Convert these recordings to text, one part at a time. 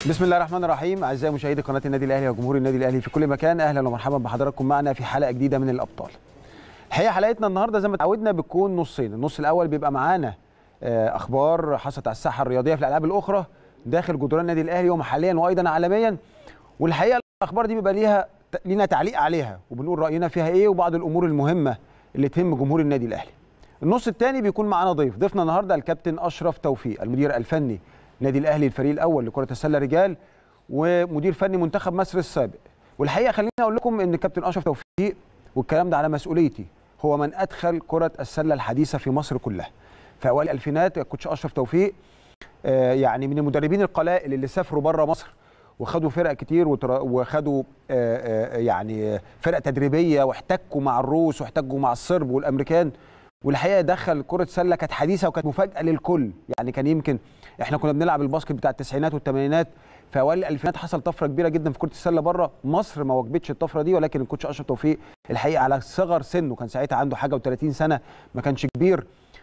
بسم الله الرحمن الرحيم اعزائي مشاهدي قناه النادي الاهلي وجمهور النادي الاهلي في كل مكان اهلا ومرحبا بحضراتكم معنا في حلقه جديده من الابطال. الحقيقه حلقتنا النهارده زي ما اتعودنا بتكون نصين، النص الاول بيبقى معانا آه، اخبار حصلت على الساحه الرياضيه في الالعاب الاخرى داخل جدران النادي الاهلي ومحليا وايضا عالميا والحقيقه الاخبار دي بيبقى ليها لينا تعليق عليها وبنقول راينا فيها ايه وبعض الامور المهمه اللي تهم جمهور النادي الاهلي. النص الثاني بيكون معانا ضيف، ضيفنا النهارده الكابتن اشرف توفيق المدير الفني النادي الاهلي الفريق الاول لكره السله رجال ومدير فني منتخب مصر السابق والحقيقه خليني اقول لكم ان الكابتن اشرف توفيق والكلام ده على مسؤوليتي هو من ادخل كره السله الحديثه في مصر كلها في اوائل الالفينات الكوتش اشرف توفيق آه، يعني من المدربين القلائل اللي سافروا بره مصر وخدوا فرق كتير وتر- وخدوا آه، آه، يعني فرق تدريبيه واحتكوا مع الروس واحتكوا مع الصرب والامريكان والحقيقه دخل كره سله كانت حديثه وكانت مفاجاه للكل يعني كان يمكن احنا كنا بنلعب الباسكت بتاع التسعينات والثمانينات في اوائل الالفينات حصل طفره كبيره جدا في كره السله بره مصر ما واجبتش الطفره دي ولكن الكوتش اشرف توفيق الحقيقه على صغر سنه كان ساعتها عنده حاجه و30 سنه ما كانش كبير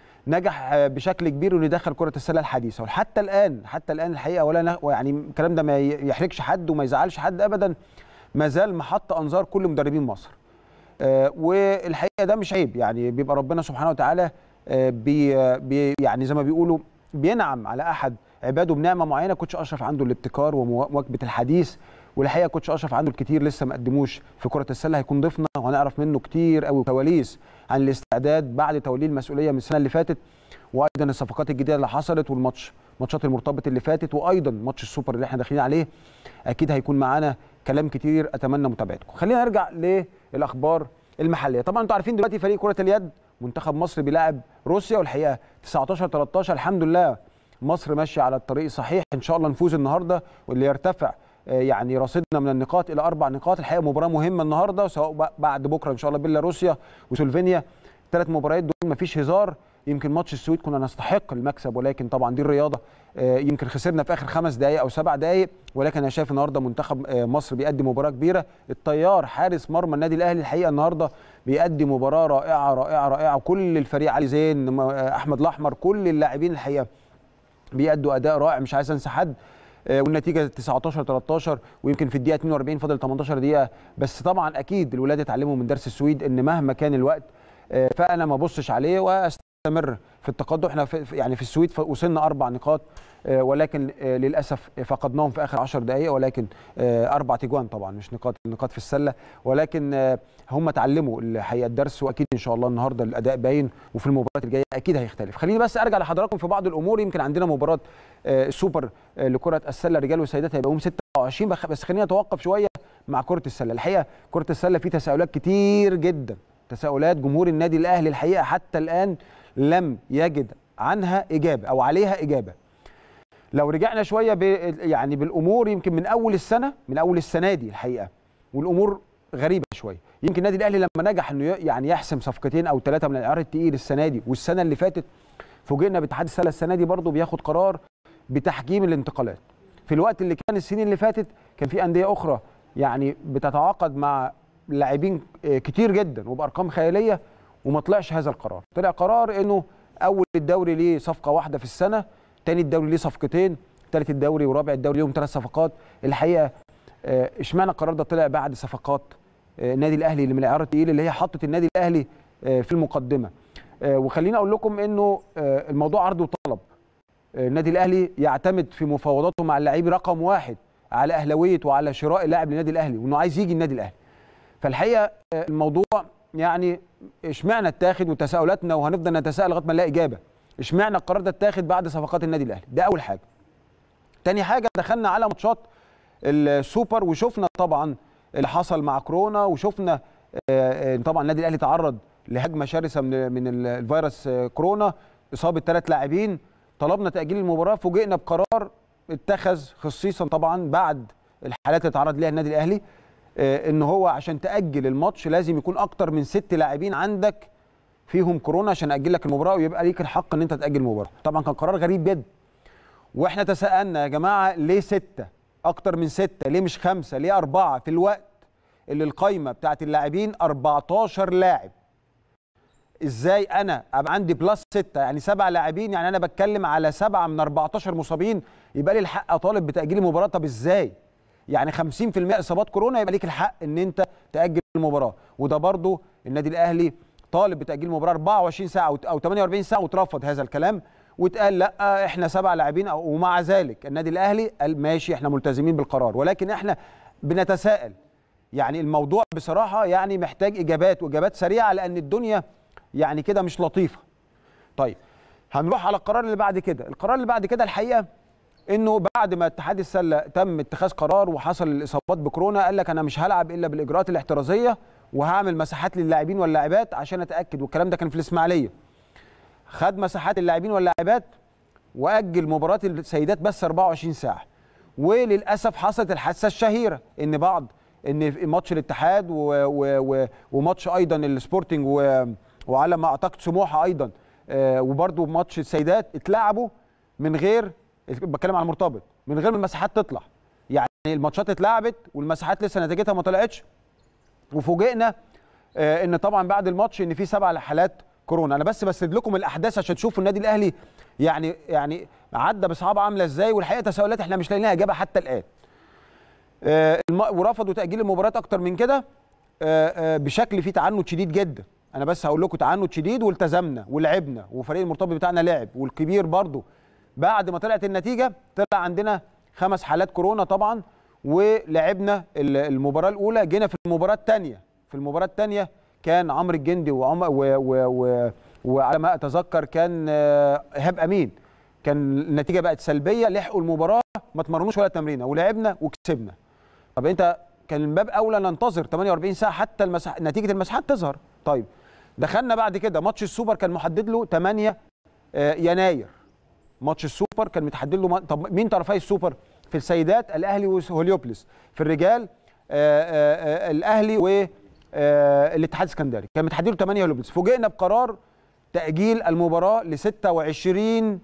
نجح آه، بشكل كبير انه يدخل كره السله الحديثه وحتى الان حتى الان الحقيقه ولا ن- يعني الكلام ده ما ي- يحرجش حد وما يزعلش حد ابدا ما زال محط انظار كل مدربين مصر آه، والحقيقه ده مش عيب يعني بيبقى ربنا سبحانه وتعالى آه، بي آه، بي يعني زي ما بيقولوا بينعم على احد عباده بنعمه معينه كوتش اشرف عنده الابتكار ومواكبه الحديث والحقيقه كوتش اشرف عنده الكتير لسه ما قدموش في كره السله هيكون ضيفنا وهنعرف منه كتير قوي كواليس عن الاستعداد بعد توليه المسؤوليه من السنه اللي فاتت وايضا الصفقات الجديده اللي حصلت والماتش ماتشات المرتبط اللي فاتت وايضا ماتش السوبر اللي احنا داخلين عليه اكيد هيكون معانا كلام كتير اتمنى متابعتكم خلينا نرجع للاخبار المحليه طبعا انتوا عارفين دلوقتي فريق كره اليد منتخب مصر بيلاعب روسيا والحقيقه 19 13 الحمد لله مصر ماشيه على الطريق الصحيح ان شاء الله نفوز النهارده واللي يرتفع آه، يعني رصيدنا من النقاط الى اربع نقاط الحقيقه مباراه مهمه النهارده سواء ب- بعد بكره ان شاء الله بيلاروسيا وسلوفينيا ثلاث مباريات دول مفيش هزار يمكن ماتش السويد كنا نستحق المكسب ولكن طبعا دي الرياضه آه، يمكن خسرنا في اخر خمس دقائق او سبع دقائق ولكن انا شايف النهارده منتخب آه، مصر بيقدم مباراه كبيره الطيار حارس مرمى النادي الاهلي الحقيقه النهارده بيقدم مباراه رائعه رائعه رائعه وكل الفريق علي زين م- آه، احمد الاحمر كل اللاعبين الحقيقه بيأدوا اداء رائع مش عايز انسى حد آه، والنتيجه 19 13 ويمكن في الدقيقه 42 فاضل 18 دقيقه بس طبعا اكيد الولاد اتعلموا من درس السويد ان مهما كان الوقت آه، فانا ما ابصش عليه واستمر في التقدم احنا في في- يعني في السويد ف- وصلنا اربع نقاط آه، ولكن آه، للاسف فقدناهم في اخر 10 دقائق ولكن آه، اربع تجوان طبعا مش نقاط نقاط في السله ولكن آه، هم اتعلموا الحقيقه الدرس واكيد ان شاء الله النهارده الاداء باين وفي المباريات الجايه اكيد هيختلف خليني بس ارجع لحضراتكم في بعض الامور يمكن عندنا مباراه آه، السوبر آه، لكره السله رجال وسيدات هيبقى يوم 26 بخ- بس خليني اتوقف شويه مع كره السله الحقيقه كره السله في تساؤلات كتير جدا تساؤلات جمهور النادي الاهلي الحقيقه حتى الان لم يجد عنها اجابه او عليها اجابه لو رجعنا شويه ب يعني بالامور يمكن من اول السنه من اول السنه دي الحقيقه والامور غريبه شويه يمكن النادي الاهلي لما نجح انه ي- يعني يحسم صفقتين او ثلاثه من العيار التقيل السنه دي والسنه اللي فاتت فوجئنا باتحاد السله السنه دي برضه بياخد قرار بتحجيم الانتقالات في الوقت اللي كان السنين اللي فاتت كان في انديه اخرى يعني بتتعاقد مع لاعبين آه، كتير جدا وبارقام خياليه وما طلعش هذا القرار طلع قرار انه اول الدوري ليه صفقه واحده في السنه تاني الدوري ليه صفقتين ثالث الدوري ورابع الدوري ليهم ثلاث صفقات الحقيقه آه، اشمعنى القرار ده طلع بعد صفقات آه، النادي الاهلي اللي من العيار التقيل اللي هي حطت النادي الاهلي آه، في المقدمه آه، وخليني اقول لكم انه آه، الموضوع عرض وطلب آه، النادي الاهلي يعتمد في مفاوضاته مع اللعيب رقم واحد على اهلاويه وعلى شراء لاعب للنادي الاهلي وانه عايز يجي النادي الاهلي فالحقيقه آه، الموضوع يعني اشمعنى اتاخد وتساؤلاتنا وهنفضل نتساءل لغايه ما نلاقي اجابه اشمعنى القرار ده اتاخد بعد صفقات النادي الاهلي ده اول حاجه تاني حاجه دخلنا على ماتشات السوبر وشفنا طبعا اللي حصل مع كورونا وشفنا آه، آه، طبعا النادي الاهلي تعرض لهجمه شرسه من من ال- الفيروس آه، كورونا اصابه ثلاث لاعبين طلبنا تاجيل المباراه فوجئنا بقرار اتخذ خصيصا طبعا بعد الحالات اللي تعرض ليها النادي الاهلي آه، ان هو عشان تاجل الماتش لازم يكون اكتر من ست لاعبين عندك فيهم كورونا عشان اجل لك المباراه ويبقى ليك الحق ان انت تاجل المباراه طبعا كان قرار غريب جدا واحنا تساءلنا يا جماعه ليه سته اكتر من سته ليه مش خمسه ليه اربعه في الوقت اللي القايمه بتاعت اللاعبين 14 لاعب ازاي انا ابقى عندي بلس 6 يعني سبع لاعبين يعني انا بتكلم على سبعه من 14 مصابين يبقى لي الحق اطالب بتاجيل المباراه طب ازاي يعني 50% اصابات كورونا يبقى ليك الحق ان انت تاجل المباراه وده برضو النادي الاهلي طالب بتاجيل المباراه 24 ساعه او 48 ساعه وترفض هذا الكلام واتقال لا احنا سبع لاعبين ومع ذلك النادي الاهلي قال ماشي احنا ملتزمين بالقرار ولكن احنا بنتساءل يعني الموضوع بصراحه يعني محتاج اجابات واجابات سريعه لان الدنيا يعني كده مش لطيفه طيب هنروح على القرار اللي بعد كده القرار اللي بعد كده الحقيقه انه بعد ما اتحاد السله تم اتخاذ قرار وحصل الاصابات بكورونا قال لك انا مش هلعب الا بالاجراءات الاحترازيه وهعمل مساحات للاعبين واللاعبات عشان اتاكد والكلام ده كان في الاسماعيليه خد مساحات اللاعبين واللاعبات واجل مباراه السيدات بس 24 ساعه وللاسف حصلت الحادثه الشهيره ان بعض ان ماتش الاتحاد و و و وماتش ايضا السبورتنج وعلى ما اعتقد سموحه ايضا آه وبرده ماتش السيدات اتلعبوا من غير بتكلم على المرتبط من غير ما المساحات تطلع يعني الماتشات اتلعبت والمساحات لسه نتيجتها ما طلعتش وفوجئنا آه ان طبعا بعد الماتش ان في سبع حالات كورونا انا بس بسرد لكم الاحداث عشان تشوفوا النادي الاهلي يعني يعني عدى بصعوبه عامله ازاي والحقيقه تساؤلات احنا مش لاقيين لها اجابه حتى الان آه ورفضوا تاجيل المباراه اكتر من كده آه آه بشكل فيه تعنت شديد جدا انا بس هقول لكم تعنت شديد والتزمنا ولعبنا وفريق المرتبط بتاعنا لعب والكبير برضه بعد ما طلعت النتيجه طلع عندنا خمس حالات كورونا طبعا ولعبنا المباراه الاولى جينا في المباراه الثانيه في المباراه الثانيه كان عمرو الجندي وعمر و و و وعلى ما اتذكر كان ايهاب امين كان النتيجه بقت سلبيه لحقوا المباراه ما اتمرنوش ولا تمرينه ولعبنا وكسبنا طب انت كان من باب اولى ننتظر 48 ساعه حتى المسح... نتيجه المساحات تظهر طيب دخلنا بعد كده ماتش السوبر كان محدد له 8 يناير ماتش السوبر كان متحدد له طب مين طرفي السوبر في السيدات الاهلي وهوليوبلس في الرجال آآ آآ الاهلي والاتحاد السكندري كان متحدد له 8 هوليوبلس فوجئنا بقرار تاجيل المباراه ل 26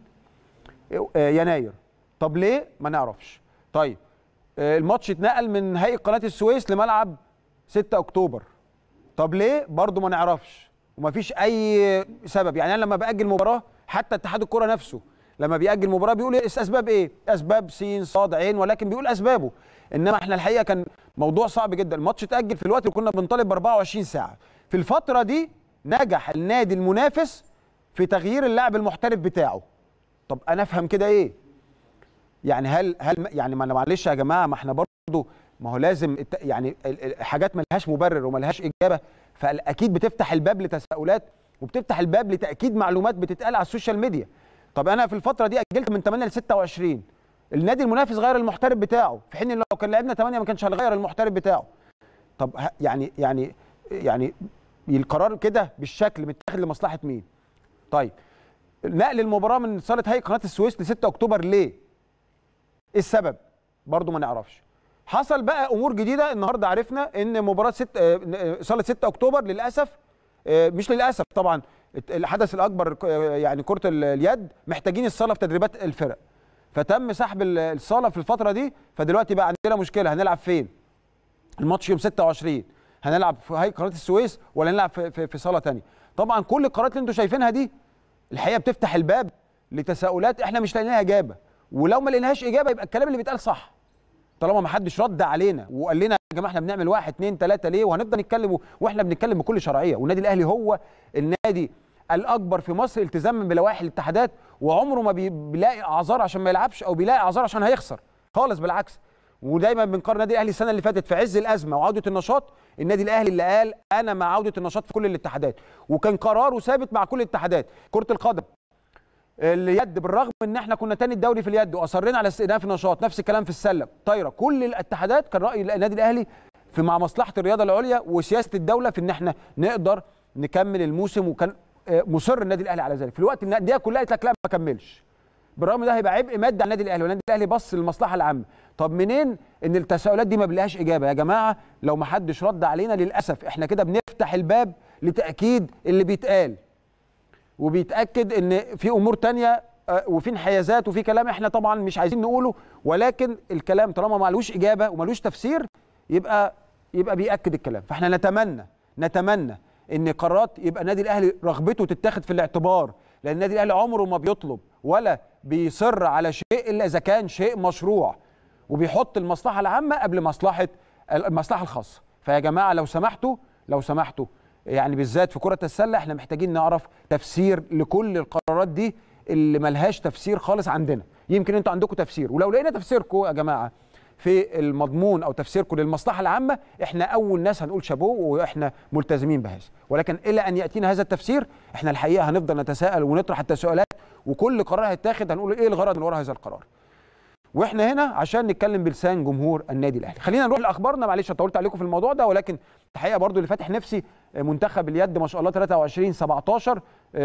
يناير طب ليه ما نعرفش طيب الماتش اتنقل من هيئه قناه السويس لملعب 6 اكتوبر طب ليه برضه ما نعرفش ومفيش اي سبب يعني انا لما باجل مباراه حتى اتحاد الكره نفسه لما بيأجل مباراه بيقول اسباب ايه؟ اسباب س ص ع ولكن بيقول اسبابه انما احنا الحقيقه كان موضوع صعب جدا الماتش اتأجل في الوقت اللي كنا بنطالب ب 24 ساعه في الفتره دي نجح النادي المنافس في تغيير اللاعب المحترف بتاعه طب انا افهم كده ايه؟ يعني هل هل يعني ما معلش يا جماعه ما احنا برضه ما هو لازم يعني حاجات ما لهاش مبرر وما لهاش اجابه فاكيد بتفتح الباب لتساؤلات وبتفتح الباب لتاكيد معلومات بتتقال على السوشيال ميديا طب انا في الفتره دي اجلت من 8 ل 26 النادي المنافس غير المحترف بتاعه في حين لو كان لعبنا 8 ما كانش هنغير المحترف بتاعه طب يعني يعني يعني القرار كده بالشكل متاخد لمصلحه مين طيب نقل المباراه من صاله هيئه قناه السويس ل 6 اكتوبر ليه ايه السبب برضه ما نعرفش حصل بقى امور جديده النهارده عرفنا ان مباراه ست صاله 6 اكتوبر للاسف مش للاسف طبعا الحدث الاكبر يعني كره اليد محتاجين الصاله في تدريبات الفرق فتم سحب الصاله في الفتره دي فدلوقتي بقى عندنا مشكله هنلعب فين الماتش يوم 26 هنلعب في هيئه قناه السويس ولا نلعب في, في, في صاله ثانيه طبعا كل القرارات اللي انتم شايفينها دي الحقيقه بتفتح الباب لتساؤلات احنا مش لاقيين لها اجابه ولو ما لقيناهاش اجابه يبقى الكلام اللي بيتقال صح طالما ما حدش رد علينا وقال لنا يا جماعه احنا بنعمل واحد اثنين ثلاثه ليه وهنفضل نتكلم واحنا بنتكلم بكل شرعيه والنادي الاهلي هو النادي الاكبر في مصر التزاما بلوائح الاتحادات وعمره ما بيلاقي اعذار عشان ما يلعبش او بيلاقي اعذار عشان هيخسر خالص بالعكس ودايما بنقارن النادي الاهلي السنه اللي فاتت في عز الازمه وعوده النشاط النادي الاهلي اللي قال انا مع عوده النشاط في كل الاتحادات وكان قراره ثابت مع كل الاتحادات كره القدم اليد بالرغم ان احنا كنا تاني الدوري في اليد واصرينا على استئناف النشاط نفس الكلام في السله طايره كل الاتحادات كان راي النادي الاهلي في مع مصلحه الرياضه العليا وسياسه الدوله في ان احنا نقدر نكمل الموسم وكان مصر النادي الاهلي على ذلك في الوقت الانديه كلها قالت لك لا ما كملش بالرغم ده هيبقى عبء مادي على النادي الاهلي والنادي الاهلي بص للمصلحه العامه طب منين ان التساؤلات دي ما بلهاش اجابه يا جماعه لو ما حدش رد علينا للاسف احنا كده بنفتح الباب لتاكيد اللي بيتقال وبيتاكد ان في امور تانية وفي انحيازات وفي كلام احنا طبعا مش عايزين نقوله ولكن الكلام طالما ما لهوش اجابه وما لهوش تفسير يبقى يبقى بياكد الكلام فاحنا نتمنى نتمنى ان قرارات يبقى النادي الاهلي رغبته تتاخد في الاعتبار لان النادي الاهلي عمره ما بيطلب ولا بيصر على شيء الا اذا كان شيء مشروع وبيحط المصلحه العامه قبل مصلحه المصلحه الخاصه فيا جماعه لو سمحتوا لو سمحتوا يعني بالذات في كره السله احنا محتاجين نعرف تفسير لكل القرارات دي اللي ملهاش تفسير خالص عندنا يمكن انتوا عندكم تفسير ولو لقينا تفسيركم يا جماعه في المضمون او تفسيركم للمصلحه العامه احنا اول ناس هنقول شابوه واحنا ملتزمين بهذا ولكن الى ان ياتينا هذا التفسير احنا الحقيقه هنفضل نتساءل ونطرح التساؤلات وكل قرار هيتاخد هنقول ايه الغرض من وراء هذا القرار واحنا هنا عشان نتكلم بلسان جمهور النادي الاهلي خلينا نروح لاخبارنا معلش طولت عليكم في الموضوع ده ولكن الحقيقه برضو اللي فاتح نفسي منتخب اليد ما شاء الله 23 17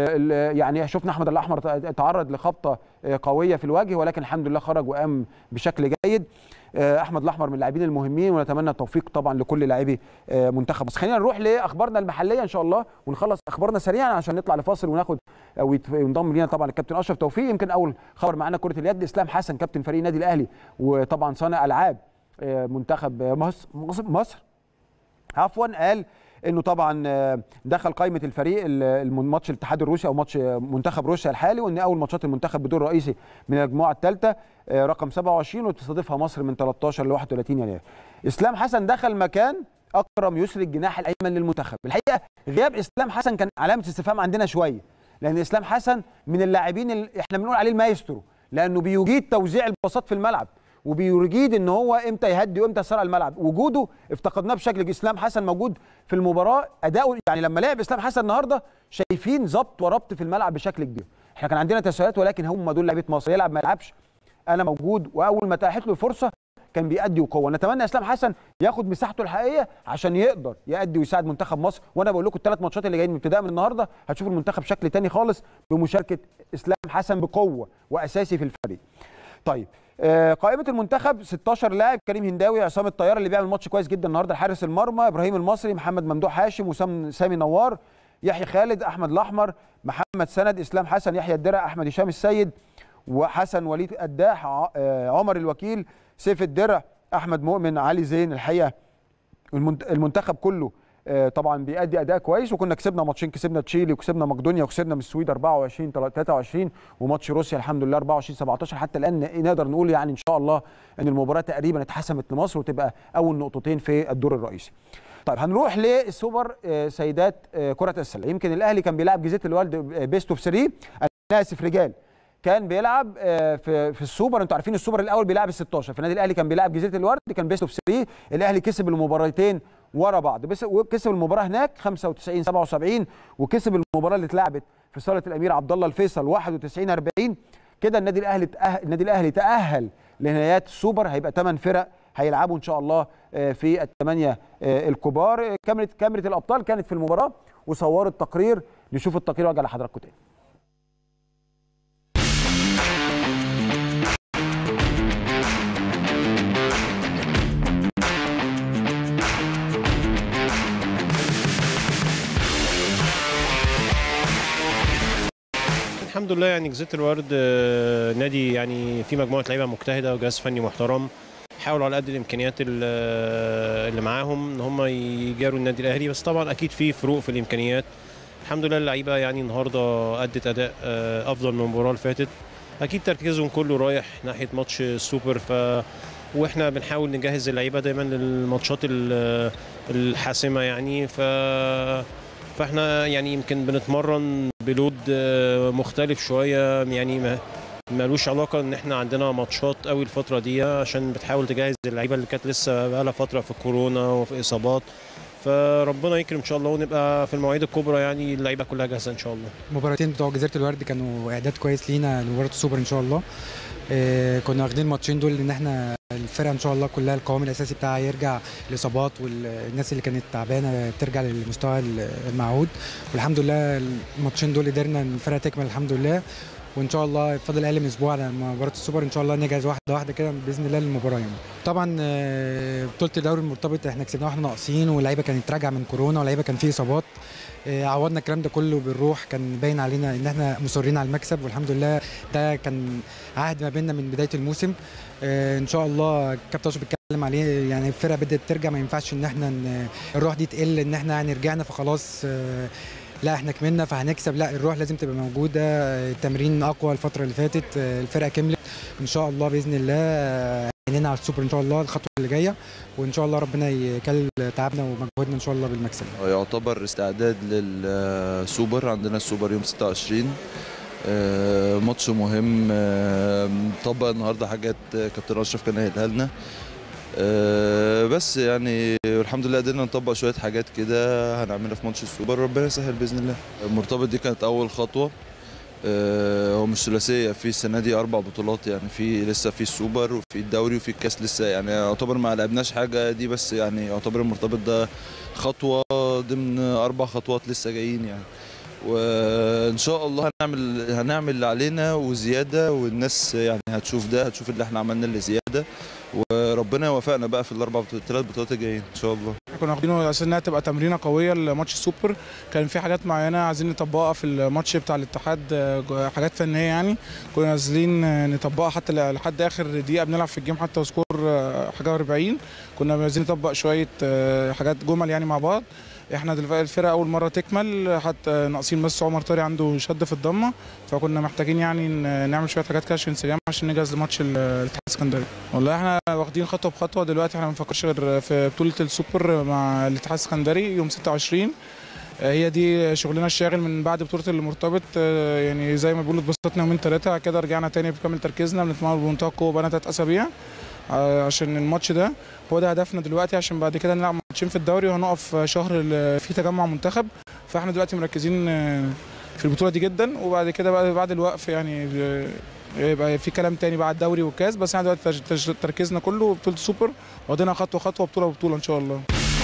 يعني شفنا احمد الاحمر تعرض لخبطه قويه في الوجه ولكن الحمد لله خرج وقام بشكل جيد احمد الاحمر من اللاعبين المهمين ونتمنى التوفيق طبعا لكل لاعبي منتخب بس خلينا نروح لاخبارنا المحليه ان شاء الله ونخلص اخبارنا سريعا عشان نطلع لفاصل وناخد وينضم لينا طبعا الكابتن اشرف توفيق يمكن اول خبر معانا كره اليد اسلام حسن كابتن فريق النادي الاهلي وطبعا صانع العاب منتخب مصر مصر عفوا قال انه طبعا دخل قائمه الفريق الماتش الاتحاد الروسي او ماتش منتخب روسيا الحالي وان اول ماتشات المنتخب بدور رئيسي من المجموعه الثالثه رقم 27 وتستضيفها مصر من 13 ل 31 يناير. اسلام حسن دخل مكان اكرم يسري الجناح الايمن للمنتخب. الحقيقه غياب اسلام حسن كان علامه استفهام عندنا شويه لان اسلام حسن من اللاعبين اللي احنا بنقول عليه المايسترو لانه بيجيد توزيع الباصات في الملعب وبيجيد ان هو امتى يهدي وامتى يسرع الملعب وجوده افتقدناه بشكل اسلام حسن موجود في المباراه اداؤه يعني لما لعب اسلام حسن النهارده شايفين ظبط وربط في الملعب بشكل كبير احنا كان عندنا تساؤلات ولكن هم دول لعيبه مصر يلعب ما يلعبش انا موجود واول ما اتاحت له الفرصه كان بيأدي وقوه نتمنى اسلام حسن ياخد مساحته الحقيقيه عشان يقدر يأدي ويساعد منتخب مصر وانا بقول لكم الثلاث ماتشات اللي جايين من ابتداء من النهارده هتشوفوا المنتخب شكل تاني خالص بمشاركه اسلام حسن بقوه واساسي في الفريق طيب آه قائمة المنتخب 16 لاعب كريم هنداوي عصام الطيار اللي بيعمل ماتش كويس جدا النهارده حارس المرمى ابراهيم المصري محمد ممدوح هاشم وسام سامي نوار يحيى خالد احمد الاحمر محمد سند اسلام حسن يحيى الدرع احمد هشام السيد وحسن وليد قداح آه عمر الوكيل سيف الدرع احمد مؤمن علي زين الحقيقه المنتخب كله طبعا بيأدي اداء كويس وكنا كسبنا ماتشين كسبنا تشيلي وكسبنا مقدونيا وكسبنا من السويد 24 23 وماتش روسيا الحمد لله 24 17 حتى الان نقدر نقول يعني ان شاء الله ان المباراه تقريبا اتحسمت لمصر وتبقى اول نقطتين في الدور الرئيسي. طيب هنروح للسوبر سيدات كره السله يمكن الاهلي كان بيلعب جزيره الوالد بيست اوف 3 انا اسف رجال كان بيلعب في في السوبر انتوا عارفين السوبر الاول بيلعب ال 16 في النادي الاهلي كان بيلعب جزيره الورد كان بيست اوف 3 الاهلي كسب المباراتين ورا بعض بس وكسب المباراه هناك 95 77 وكسب المباراه اللي اتلعبت في صاله الامير عبد الله الفيصل 91 40 كده النادي الاهلي تأهل النادي الاهلي تاهل لنهايات السوبر هيبقى 8 فرق هيلعبوا ان شاء الله في الثمانيه الكبار كاميرا كاميرا الابطال كانت في المباراه وصورت تقرير نشوف التقرير وارجع لحضراتكم تاني الحمد لله يعني جزيره الورد نادي يعني في مجموعه لعيبه مجتهده وجهاز فني محترم حاولوا على قد الامكانيات اللي معاهم ان هم يجاروا النادي الاهلي بس طبعا اكيد في فروق في الامكانيات الحمد لله اللعيبه يعني النهارده ادت اداء افضل من المباراه اللي فاتت اكيد تركيزهم كله رايح ناحيه ماتش السوبر ف واحنا بنحاول نجهز اللعيبه دايما للماتشات الحاسمه يعني ف فاحنا يعني يمكن بنتمرن بلود مختلف شويه يعني ما ملوش علاقه ان احنا عندنا ماتشات قوي الفتره دي عشان بتحاول تجهز اللعيبه اللي كانت لسه بقى لها فتره في كورونا وفي اصابات فربنا يكرم ان شاء الله ونبقى في المواعيد الكبرى يعني اللعيبه كلها جاهزه ان شاء الله المباراتين بتوع جزيره الورد كانوا اعداد كويس لينا لمباراه السوبر ان شاء الله إيه كنا واخدين الماتشين دول ان احنا الفرقه ان شاء الله كلها القوام الاساسي بتاعها يرجع الاصابات والناس اللي كانت تعبانه ترجع للمستوى المعهود والحمد لله الماتشين دول قدرنا الفرقه تكمل الحمد لله وان شاء الله فاضل اقل من اسبوع على مباراه السوبر ان شاء الله نجهز واحده واحده كده باذن الله للمباراه يعني طبعا آه، بطوله الدوري المرتبط احنا كسبناها واحنا ناقصين واللعيبه كانت راجعه من كورونا واللعيبه كان فيه اصابات آه، عوضنا الكلام ده كله بالروح كان باين علينا ان احنا مصرين على المكسب والحمد لله ده كان عهد ما بيننا من بدايه الموسم آه، ان شاء الله كابتن اشرف بيتكلم عليه يعني الفرقه بدات ترجع ما ينفعش ان احنا ن- الروح دي تقل ان احنا يعني رجعنا فخلاص آه، لا احنا كملنا فهنكسب لا الروح لازم تبقى موجوده آه، التمرين اقوى الفتره اللي فاتت آه، الفرقه كملت ان شاء الله باذن الله آه، عينينا على السوبر ان شاء الله الخطوه اللي جايه وان شاء الله ربنا يكل تعبنا ومجهودنا ان شاء الله بالمكسب يعتبر استعداد للسوبر عندنا السوبر يوم 26 آه، ماتش مهم آه، طبق النهارده حاجات كابتن اشرف كان قايلها لنا آه، بس يعني الحمد لله قدرنا نطبق شويه حاجات كده هنعملها في ماتش السوبر ربنا يسهل باذن الله المرتبط دي كانت اول خطوه آه، هو مش ثلاثيه في السنه دي اربع بطولات يعني في لسه في السوبر وفي الدوري وفي الكاس لسه يعني يعتبر ما لعبناش حاجه دي بس يعني يعتبر المرتبط ده خطوه ضمن اربع خطوات لسه جايين يعني وان شاء الله هنعمل هنعمل اللي علينا وزياده والناس يعني هتشوف ده هتشوف اللي احنا عملنا اللي زياده وربنا يوفقنا بقى في الاربع بطولات الثلاث بطولات الجايين ان شاء الله كنا واخدينه على اساس انها تبقى تمرينه قويه لماتش السوبر كان في حاجات معينه عايزين نطبقها في الماتش بتاع الاتحاد آه، حاجات فنيه يعني كنا نازلين آه، نطبقها حتى ل- لحد اخر دقيقه بنلعب في الجيم حتى سكور آه، حاجه 40 كنا عايزين نطبق شويه آه، حاجات جمل يعني مع بعض احنا دلوقتي الفرقه اول مره تكمل حتى ناقصين بس عمر طاري عنده شد في الضمه فكنا محتاجين يعني ن- نعمل شويه حاجات كده عشان انسجام عشان نجهز لماتش ال- الاتحاد السكندري والله احنا واخدين خطوه بخطوه دلوقتي احنا ما بنفكرش غير في بطوله السوبر مع الاتحاد السكندري يوم 26 آه، هي دي شغلنا الشاغل من بعد بطوله المرتبط آه، يعني زي ما بيقولوا اتبسطنا يومين ثلاثه كده رجعنا تاني بكامل تركيزنا بنتمرن بمنتهى القوه بقالنا ثلاث اسابيع آه، عشان الماتش ده هو ده هدفنا دلوقتي عشان بعد كده نلعب ماتشين في الدوري وهنقف شهر ال- في تجمع منتخب فاحنا دلوقتي مركزين آه، في البطوله دي جدا وبعد كده بقى بعد الوقف يعني آه، يبقى في كلام تاني بعد الدوري والكاس بس احنا دلوقتي تج- تج- تركيزنا كله بطوله السوبر واخدينها خطوه خطوه بطوله بطوله ان شاء الله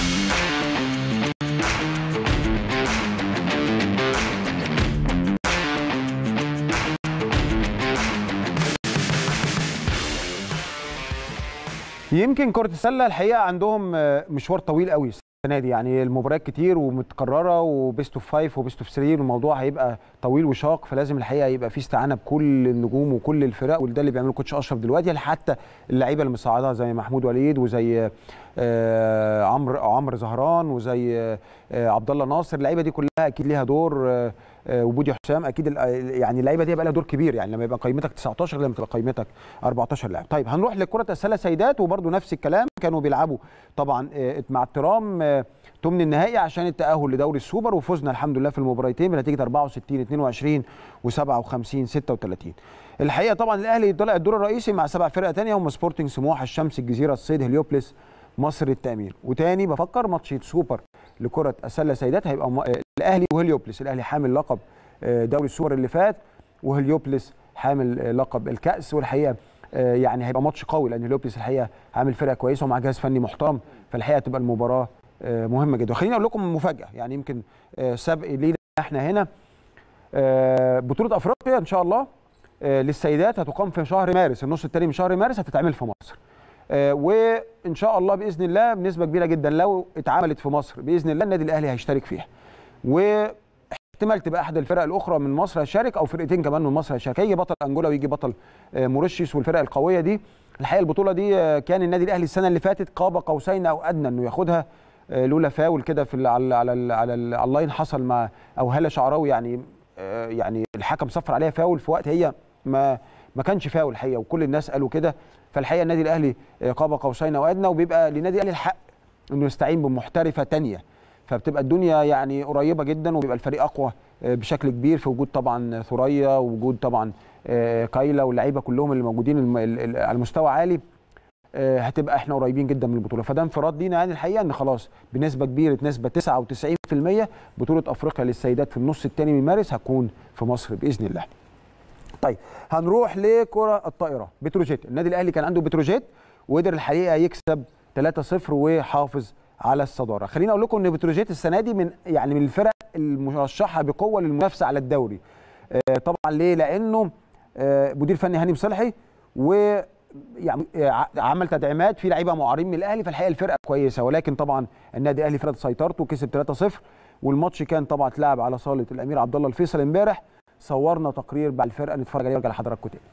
يمكن كرة السلة الحقيقة عندهم آه، مشوار طويل قوي السنة دي يعني المباريات كتير ومتكررة وبيست اوف فايف وبيست اوف 3 والموضوع هيبقى طويل وشاق فلازم الحقيقة يبقى في استعانة بكل النجوم وكل الفرق وده اللي بيعمله كوتش اشرف دلوقتي حتى اللعيبة اللي مساعدها زي محمود وليد وزي آه، عمرو عمرو زهران وزي آه، آه، عبد الله ناصر اللعيبة دي كلها اكيد ليها دور آه، آه، وبودي حسام اكيد ال- يعني اللعيبه دي بقى لها دور كبير يعني لما يبقى قيمتك 19 لما تبقى قيمتك 14 لاعب طيب هنروح لكره السله سيدات وبرده نفس الكلام كانوا بيلعبوا طبعا آه، مع الترام آه، ثمن النهائي عشان التاهل لدوري السوبر وفزنا الحمد لله في المباراتين بنتيجه 64 22 و57 36 الحقيقه طبعا الاهلي طلع الدور الرئيسي مع سبع فرق ثانيه هم سبورتنج سموحه الشمس الجزيره الصيد هليوبلس مصر التامين وتاني بفكر ماتش سوبر لكره السله سيدات هيبقى م- آه، الاهلي وهليوبلس الاهلي حامل لقب آه، دوري السوبر اللي فات وهليوبلس حامل آه، لقب الكاس والحقيقه آه، يعني هيبقى ماتش قوي لان هليوبلس الحقيقه عامل فرقه كويسه ومع جهاز فني محترم فالحقيقه تبقى المباراه آه، مهمه جدا خليني اقول لكم مفاجاه يعني يمكن آه، سبق لينا احنا هنا آه، بطوله افريقيا ان شاء الله آه، للسيدات هتقام في شهر مارس النص الثاني من شهر مارس هتتعمل في مصر آه، وان شاء الله باذن الله بنسبه كبيره جدا لو اتعملت في مصر باذن الله النادي الاهلي هيشترك فيها واحتمال تبقى احد الفرق الاخرى من مصر هتشارك او فرقتين كمان من مصر هتشارك هيجي بطل انجولا ويجي بطل آه، موريشيوس والفرق القويه دي الحقيقه البطوله دي آه، كان النادي الاهلي السنه اللي فاتت قاب قوسين او ادنى انه ياخدها آه، لولا فاول كده في ال- على على ال- على ال- على اللاين حصل مع او هاله شعراوي يعني آه، يعني الحكم صفر عليها فاول في وقت هي ما ما كانش فاول الحقيقه وكل الناس قالوا كده فالحقيقه النادي الاهلي آه، قاب قوسين او ادنى وبيبقى للنادي الاهلي الحق انه يستعين بمحترفه تانية فبتبقى الدنيا يعني قريبه جدا وبيبقى الفريق اقوى آه، بشكل كبير في وجود طبعا ثريا ووجود طبعا آه، كايلا واللعيبه كلهم اللي موجودين الم- ال- ال- على مستوى عالي آه، هتبقى احنا قريبين جدا من البطوله فده انفراد لينا يعني الحقيقه ان خلاص بنسبه كبيره نسبه 99% بطوله افريقيا للسيدات في النص الثاني من مارس هتكون في مصر باذن الله. طيب هنروح لكره الطائره بتروجيت النادي الاهلي كان عنده بتروجيت وقدر الحقيقه يكسب 3-0 وحافظ على الصداره خليني اقول لكم ان بتروجيت السنه دي من يعني من الفرق المرشحه بقوه للمنافسه على الدوري آه، طبعا ليه لانه آه، مدير فني هاني مصلحي و يعني ع- عمل تدعيمات في لعيبه معارين من الاهلي فالحقيقه الفرقه كويسه ولكن طبعا النادي الاهلي فرض سيطرته وكسب 3-0 والماتش كان طبعا اتلعب على صاله الامير عبد الله الفيصل امبارح صورنا تقرير بعد الفرقه نتفرج عليه وارجع لحضراتكم تاني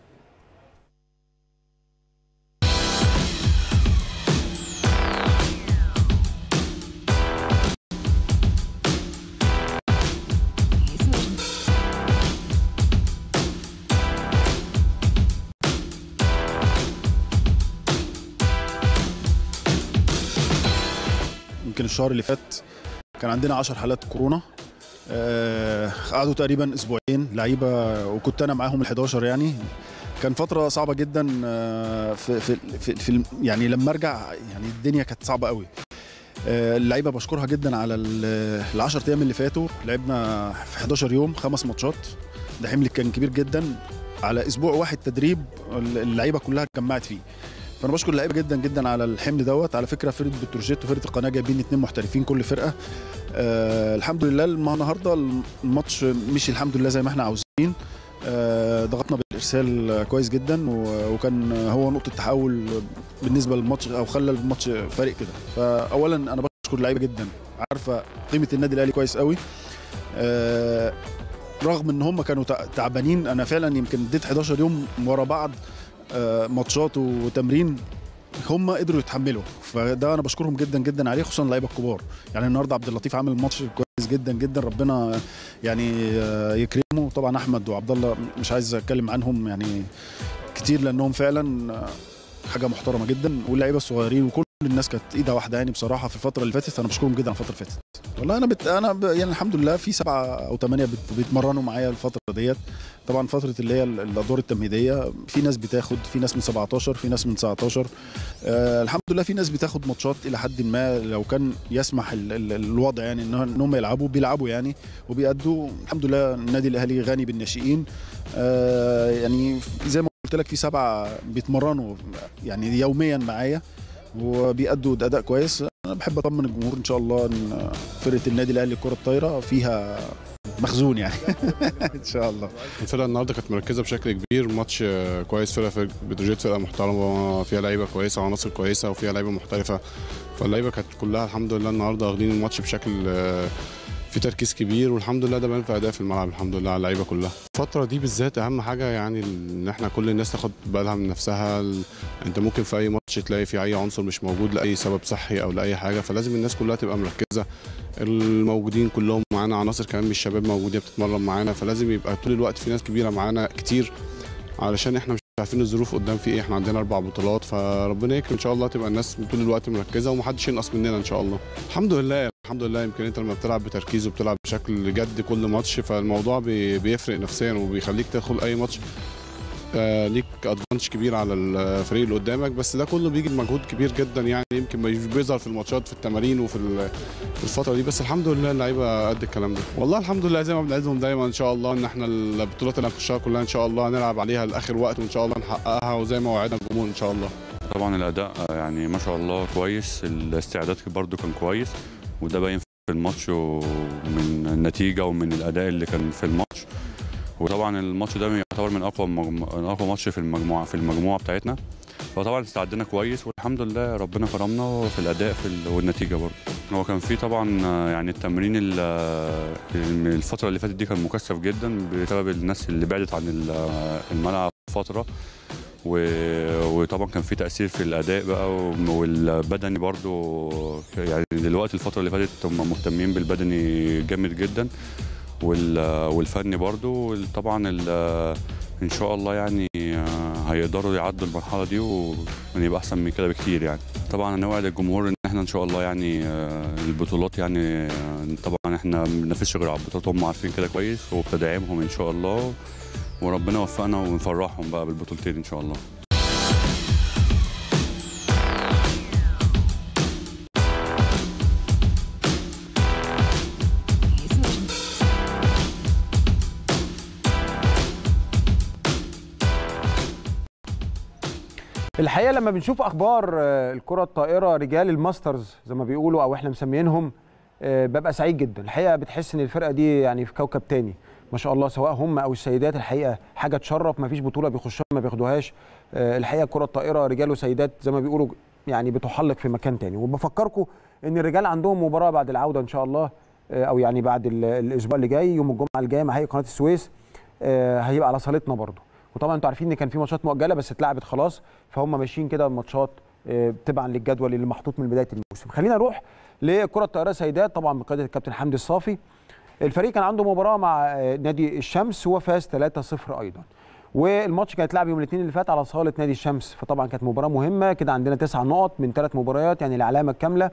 يمكن الشهر اللي فات كان عندنا 10 حالات كورونا آه، قعدوا تقريبا اسبوعين لعيبه وكنت انا معاهم ال 11 يعني كان فتره صعبه جدا آه، في في في, في الم- يعني لما ارجع يعني الدنيا كانت صعبه قوي آه، اللعيبه بشكرها جدا على ال 10 ايام اللي فاتوا لعبنا في 11 يوم خمس ماتشات ده حمل كان كبير جدا على اسبوع واحد تدريب اللعيبه كلها اتجمعت فيه فانا بشكر اللعيبه جدا جدا على الحمل دوت على فكره فرقه بتروجيت وفرقه القناه جايبين اتنين محترفين كل فرقه آه الحمد لله الم- النهارده الماتش مشي الحمد لله زي ما احنا عاوزين آه ضغطنا بالارسال كويس جدا و- وكان هو نقطه تحول بالنسبه للماتش او خلى الماتش فارق كده فاولا انا بشكر اللعيبه جدا عارفه قيمه النادي الاهلي كويس قوي آه رغم ان هم كانوا تع- تعبانين انا فعلا يمكن اديت 11 يوم ورا بعض آه، ماتشات وتمرين هم قدروا يتحملوا فده انا بشكرهم جدا جدا عليه خصوصا اللعيبه الكبار يعني النهارده عبد اللطيف عامل ماتش كويس جدا جدا ربنا يعني آه، يكرمه طبعا احمد وعبد الله مش عايز اتكلم عنهم يعني كتير لانهم فعلا آه، حاجه محترمه جدا واللعيبه الصغيرين وكل الناس كانت ايدها واحده يعني بصراحه في الفتره اللي فاتت انا بشكرهم جدا على الفتره اللي فاتت والله انا بت... انا ب... يعني الحمد لله في سبعه او ثمانيه بت... بيتمرنوا معايا الفتره ديت طبعا فتره اللي هي ال- الادوار التمهيديه في ناس بتاخد في ناس من 17 في ناس من 19 آه الحمد لله في ناس بتاخد ماتشات الى حد ما لو كان يسمح ال... ال... الوضع يعني ان إن هم يلعبوا بيلعبوا يعني وبيأدوا الحمد لله النادي الاهلي غني بالناشئين آه يعني زي ما قلت لك في سبعه بيتمرنوا يعني يوميا معايا وبيأدوا اداء كويس انا بحب اطمن الجمهور ان شاء الله ان فرقه النادي الاهلي الكره الطايره فيها مخزون يعني ان شاء الله الفرقه النهارده كانت مركزه بشكل كبير ماتش آه، كويس فرقه فرق بتروجيت فرقه محترمه فيها لعيبه كويسه وعناصر كويسه وفيها لعيبه محترفه فاللعيبه كانت كلها الحمد لله النهارده واخدين الماتش بشكل آه، في تركيز كبير والحمد لله ده بان في اداء في الملعب الحمد لله على اللعيبه كلها الفتره دي بالذات اهم حاجه يعني ان احنا كل الناس تاخد بالها من نفسها ال- انت ممكن في اي ماتش تلاقي في اي عنصر مش موجود لاي سبب صحي او لاي حاجه فلازم الناس كلها تبقى مركزه الموجودين كلهم معانا عناصر كمان من الشباب موجوده بتتمرن معانا فلازم يبقى طول الوقت في ناس كبيره معانا كتير علشان احنا مش عارفين الظروف قدام في ايه احنا عندنا اربع بطولات فربنا يكرم ان شاء الله تبقى الناس طول الوقت مركزه ومحدش ينقص مننا ان شاء الله الحمد لله الحمد لله يمكن انت لما بتلعب بتركيز وبتلعب بشكل جد كل ماتش فالموضوع بي- بيفرق نفسيا وبيخليك تدخل اي ماتش آه، ليك ادفانتج كبير على الفريق اللي قدامك بس ده كله بيجي بمجهود كبير جدا يعني يمكن مش بيظهر في الماتشات في التمارين وفي ال- في الفتره دي بس الحمد لله اللعيبه قد الكلام ده والله الحمد لله زي ما بنعزهم دايما ان شاء الله ان احنا البطولات اللي هنخشها كلها ان شاء الله هنلعب عليها لاخر وقت وان شاء الله نحققها وزي ما وعدنا الجمهور ان شاء الله طبعا الاداء يعني ما شاء الله كويس الاستعداد برضو كان كويس وده باين في الماتش ومن النتيجه ومن الاداء اللي كان في الماتش وطبعا الماتش ده يعتبر من اقوى مجم- من اقوى ماتش في المجموعه في المجموعه بتاعتنا فطبعا استعدنا كويس والحمد لله ربنا كرمنا في الاداء في ال- والنتيجه برضه هو كان في طبعا يعني التمرين ال- الفتره اللي فاتت دي كان مكثف جدا بسبب الناس اللي بعدت عن ال- الملعب فتره و- وطبعا كان في تاثير في الاداء بقى والبدني برضو يعني دلوقتي الفتره اللي فاتت هم مهتمين بالبدني جامد جدا وال- والفني برضو طبعا ال- ان شاء الله يعني هيقدروا يعدوا المرحله دي ونبقى احسن من كده بكتير يعني طبعا هنوعد الجمهور ان احنا ان شاء الله يعني البطولات يعني طبعا احنا ما بننافسش غير على البطولات هم عارفين كده كويس وبتدعيمهم ان شاء الله وربنا يوفقنا ونفرحهم بقى بالبطولتين ان شاء الله الحقيقه لما بنشوف اخبار آه، الكره الطائره رجال الماسترز زي ما بيقولوا او احنا مسميينهم آه، ببقى سعيد جدا الحقيقه بتحس ان الفرقه دي يعني في كوكب تاني ما شاء الله سواء هم او السيدات الحقيقه حاجه تشرف ما فيش بطوله بيخشوها ما بياخدوهاش آه، الحقيقه الكره الطائره رجال وسيدات زي ما بيقولوا يعني بتحلق في مكان تاني وبفكركم ان الرجال عندهم مباراه بعد العوده ان شاء الله آه، او يعني بعد ال- الاسبوع اللي جاي يوم الجمعه الجايه مع هيئه قناه السويس آه، هيبقى على صالتنا برضه وطبعا انتوا عارفين ان كان في ماتشات مؤجله بس اتلعبت خلاص فهم ماشيين كده الماتشات آه، تبعا للجدول اللي محطوط من بدايه الموسم خلينا نروح لكره الطائره سيدات طبعا بقياده الكابتن حمدي الصافي الفريق كان عنده مباراه مع آه، نادي الشمس وفاز 3-0 ايضا والماتش كان اتلعب يوم الاثنين اللي فات على صاله نادي الشمس فطبعا كانت مباراه مهمه كده عندنا تسع نقط من ثلاث مباريات يعني العلامه الكامله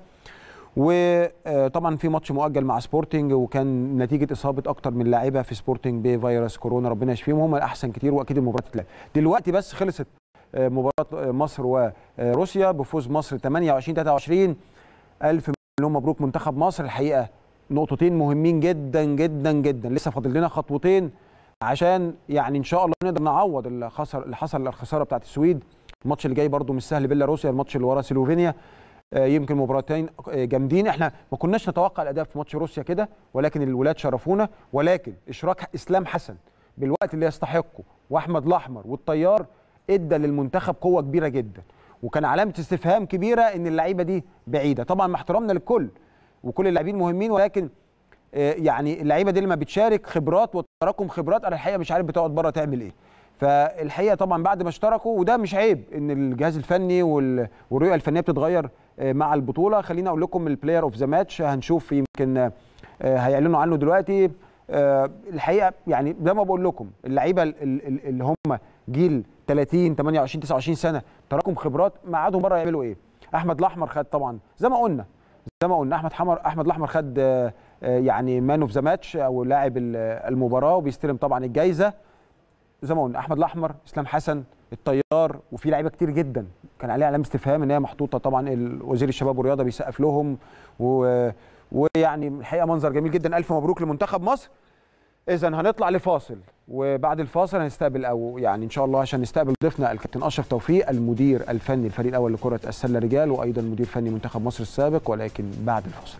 وطبعا في ماتش مؤجل مع سبورتنج وكان نتيجه اصابه اكتر من لاعيبه في سبورتنج بفيروس كورونا ربنا يشفيهم هم الاحسن كتير واكيد المباراه تتلعب دلوقتي بس خلصت آه، مباراه مصر وروسيا بفوز مصر 28 23 الف مليون مبروك منتخب مصر الحقيقه نقطتين مهمين جدا جدا جدا لسه فاضل لنا خطوتين عشان يعني ان شاء الله نقدر نعوض اللي خسر اللي حصل الخساره بتاعت السويد الماتش اللي جاي برده مش سهل بيلاروسيا الماتش اللي ورا سلوفينيا آه، يمكن مباراتين آه، جامدين احنا ما كناش نتوقع الاداء في ماتش روسيا كده ولكن الولاد شرفونا ولكن اشراك اسلام حسن بالوقت اللي يستحقه واحمد الاحمر والطيار ادى للمنتخب قوه كبيره جدا وكان علامه استفهام كبيره ان اللعيبه دي بعيده طبعا مع احترامنا للكل وكل اللاعبين مهمين ولكن آه، يعني اللعيبه دي لما بتشارك خبرات وتراكم خبرات انا الحقيقه مش عارف بتقعد بره تعمل ايه فالحقيقه طبعا بعد ما اشتركوا وده مش عيب ان الجهاز الفني وال- والرؤيه الفنيه بتتغير آه، مع البطوله خليني اقول لكم البلاير اوف ذا ماتش هنشوف يمكن آه، آه، هيعلنوا عنه دلوقتي آه، الحقيقه يعني زي ما بقول لكم اللعيبه ال- ال- اللي هم جيل 30 28 29 سنه تراكم خبرات ما عادوا بره يعملوا ايه احمد الاحمر خد طبعا زي ما قلنا زي ما قلنا احمد حمر احمد الاحمر خد آه، آه، يعني مان اوف ذا ماتش او لاعب ال- المباراه وبيستلم طبعا الجائزه زي ما قلنا احمد الاحمر اسلام حسن الطيار وفي لعيبه كتير جدا كان عليها علامه استفهام ان هي محطوطه طبعا ال- وزير الشباب والرياضه بيسقف لهم و... ويعني الحقيقه منظر جميل جدا الف مبروك لمنتخب مصر اذا هنطلع لفاصل وبعد الفاصل هنستقبل او يعني ان شاء الله عشان نستقبل ضيفنا الكابتن اشرف توفيق المدير الفني الفريق الاول لكره السله رجال وايضا مدير فني منتخب مصر السابق ولكن بعد الفاصل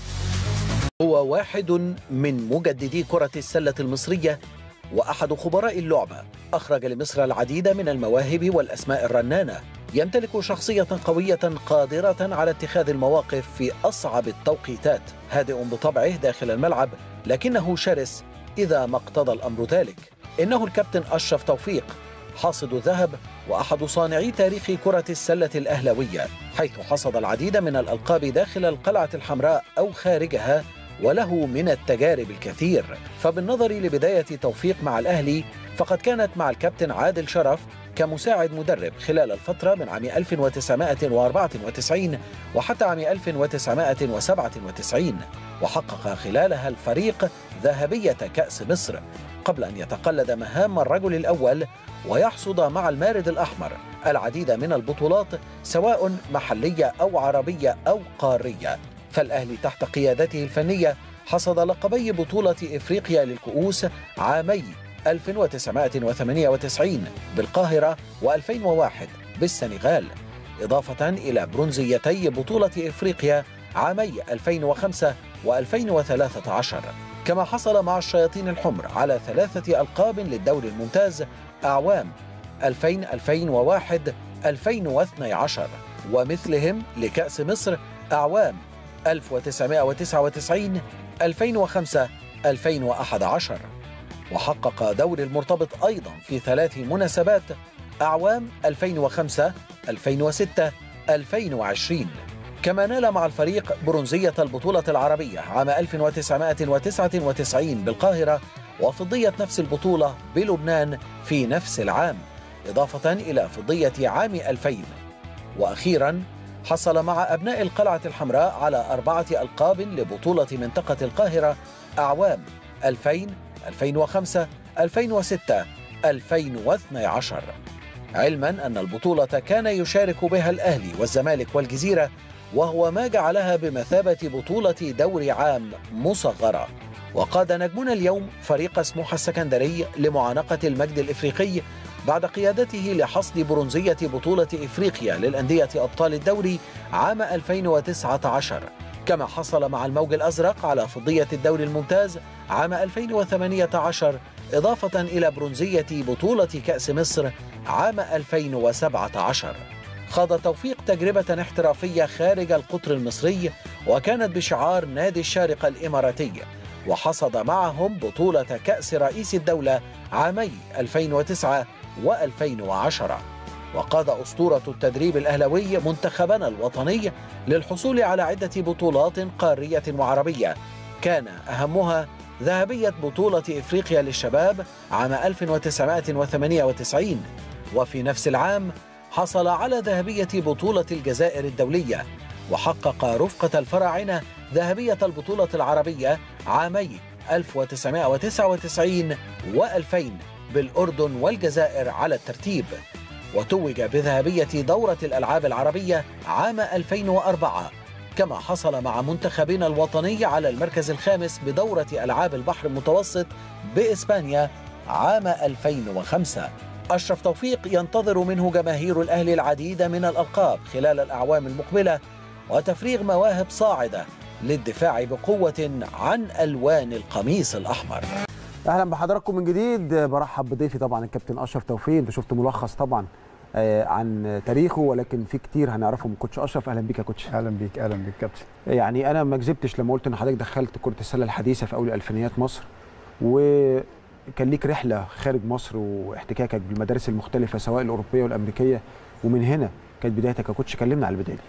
هو واحد من مجددي كرة السلة المصرية وأحد خبراء اللعبة أخرج لمصر العديد من المواهب والأسماء الرنانة يمتلك شخصية قوية قادرة على اتخاذ المواقف في أصعب التوقيتات هادئ بطبعه داخل الملعب لكنه شرس إذا ما اقتضى الأمر ذلك إنه الكابتن أشرف توفيق حاصد الذهب وأحد صانعي تاريخ كرة السلة الأهلوية حيث حصد العديد من الألقاب داخل القلعة الحمراء أو خارجها وله من التجارب الكثير فبالنظر لبداية توفيق مع الأهلي فقد كانت مع الكابتن عادل شرف كمساعد مدرب خلال الفترة من عام 1994 وحتى عام 1997 وحقق خلالها الفريق ذهبية كأس مصر قبل أن يتقلد مهام الرجل الأول ويحصد مع المارد الأحمر العديد من البطولات سواء محلية أو عربية أو قارية فالأهلي تحت قيادته الفنية حصد لقبي بطولة إفريقيا للكؤوس عامي 1998 بالقاهرة و2001 بالسنغال إضافة إلى برونزيتي بطولة إفريقيا عامي 2005 و2013 كما حصل مع الشياطين الحمر على ثلاثة ألقاب للدوري الممتاز أعوام 2000 2001 2012 ومثلهم لكأس مصر أعوام 1999 2005 2011 وحقق دوري المرتبط أيضا في ثلاث مناسبات أعوام 2005 2006 2020 كما نال مع الفريق برونزية البطولة العربية عام 1999 بالقاهرة وفضية نفس البطولة بلبنان في نفس العام إضافة إلى فضية عام 2000 وأخيرا حصل مع أبناء القلعة الحمراء على أربعة ألقاب لبطولة منطقة القاهرة أعوام 2000 2005 2006 2012 علما أن البطولة كان يشارك بها الأهلي والزمالك والجزيرة وهو ما جعلها بمثابة بطولة دوري عام مصغرة وقاد نجمنا اليوم فريق سموحة السكندري لمعانقة المجد الإفريقي بعد قيادته لحصد برونزية بطولة إفريقيا للأندية أبطال الدوري عام 2019 كما حصل مع الموج الأزرق على فضية الدوري الممتاز عام 2018 إضافة إلى برونزية بطولة كأس مصر عام 2017 خاض توفيق تجربة احترافية خارج القطر المصري وكانت بشعار نادي الشارقة الإماراتي وحصد معهم بطولة كأس رئيس الدولة عامي 2009 و2010 وقاد أسطورة التدريب الأهلوي منتخبنا الوطني للحصول على عدة بطولات قارية وعربية كان أهمها ذهبية بطولة إفريقيا للشباب عام 1998 وفي نفس العام حصل على ذهبية بطولة الجزائر الدولية وحقق رفقة الفراعنة ذهبية البطولة العربية عامي 1999 و2000 بالأردن والجزائر على الترتيب وتوج بذهبية دورة الألعاب العربية عام 2004 كما حصل مع منتخبنا الوطني على المركز الخامس بدورة ألعاب البحر المتوسط بإسبانيا عام 2005 أشرف توفيق ينتظر منه جماهير الأهلي العديد من الألقاب خلال الأعوام المقبلة وتفريغ مواهب صاعدة للدفاع بقوة عن ألوان القميص الأحمر اهلا بحضراتكم من جديد برحب بضيفي طبعا الكابتن اشرف توفيق انت شفت ملخص طبعا آه، عن تاريخه ولكن في كتير هنعرفه من كوتش اشرف اهلا بيك يا كوتش اهلا بيك اهلا بيك كابتن يعني انا ما كذبتش لما قلت ان حضرتك دخلت كره السله الحديثه في اول الالفينيات مصر وكان ليك رحله خارج مصر واحتكاكك بالمدارس المختلفه سواء الاوروبيه والامريكيه ومن هنا كانت بدايتك يا كوتش كلمنا على البدايه دي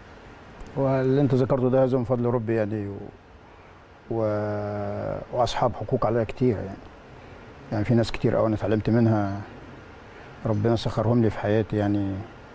واللي انت ذكرته ده هذا من فضل ربي يعني و... و... واصحاب حقوق عليا كتير يعني يعني في ناس كتير قوي انا اتعلمت منها ربنا سخرهم لي في حياتي يعني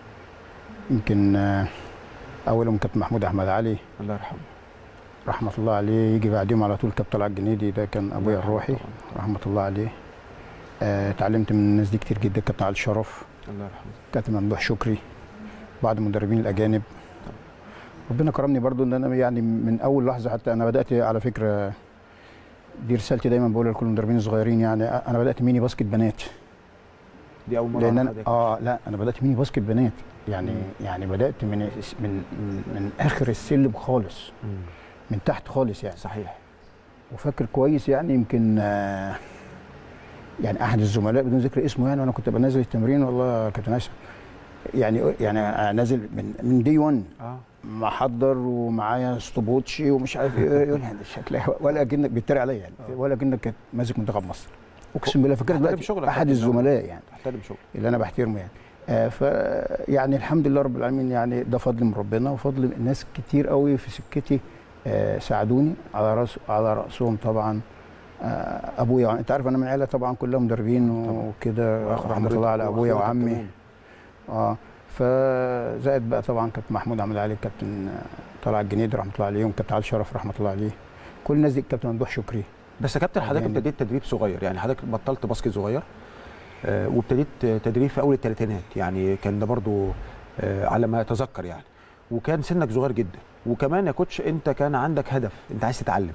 يمكن آه، اولهم كابتن محمود احمد علي الله يرحمه رحمه الله عليه يجي بعديهم على طول كابتن طلعت الجنيدي ده كان ابويا الروحي رحمه الله عليه آه، اتعلمت من الناس دي كتير جدا كابتن علي الشرف الله يرحمه كابتن ممدوح شكري بعض المدربين الاجانب ربنا كرمني برضو ان انا يعني من اول لحظه حتى انا بدات على فكره دي رسالتي دايما بقولها لكل المدربين الصغيرين يعني انا بدات ميني باسكت بنات دي اول مره لان أعرف أنا حضرتك. اه لا انا بدات ميني باسكت بنات يعني يعني بدات من من من, من اخر السلم خالص مم. من تحت خالص يعني صحيح وفاكر كويس يعني يمكن آه، يعني احد الزملاء بدون ذكر اسمه يعني وانا كنت بنزل التمرين والله يا كابتن اشرف يعني يعني نازل من من دي 1 اه محضر ومعايا اسطبوتشي ومش عارف ايه يقول لي شكلها ولا كأنك بيتريق عليا يعني ولا كأنك ماسك منتخب مصر اقسم بالله فاكر تحترم دلوقتي شغلك احد يا كابتن. الزملاء يعني تحترم شغل اللي انا بحترمه يعني آه ف يعني الحمد لله رب العالمين يعني ده فضل من ربنا وفضل ناس كتير قوي في سكتي آه ساعدوني على راس على راسهم طبعا آه ابويا انت عارف انا من عيله طبعا كلها مدربين وكده وأخو رحمه حضرتك الله على ابويا وأخواتك وعمي كمان. اه فزائد بقى طبعا كابتن محمود عمد علي كابتن طلع الجنيد رحمه الله عليهم كابتن علي شرف رحمه الله عليه كل الناس دي كابتن ممدوح شكري بس يا كابتن حضرتك يعني- ابتديت تدريب صغير يعني حضرتك بطلت باسكت صغير آه، وابتديت تدريب في اول الثلاثينات يعني كان ده برضو آه، على ما اتذكر يعني وكان سنك صغير جدا وكمان يا كوتش انت كان عندك هدف انت عايز تتعلم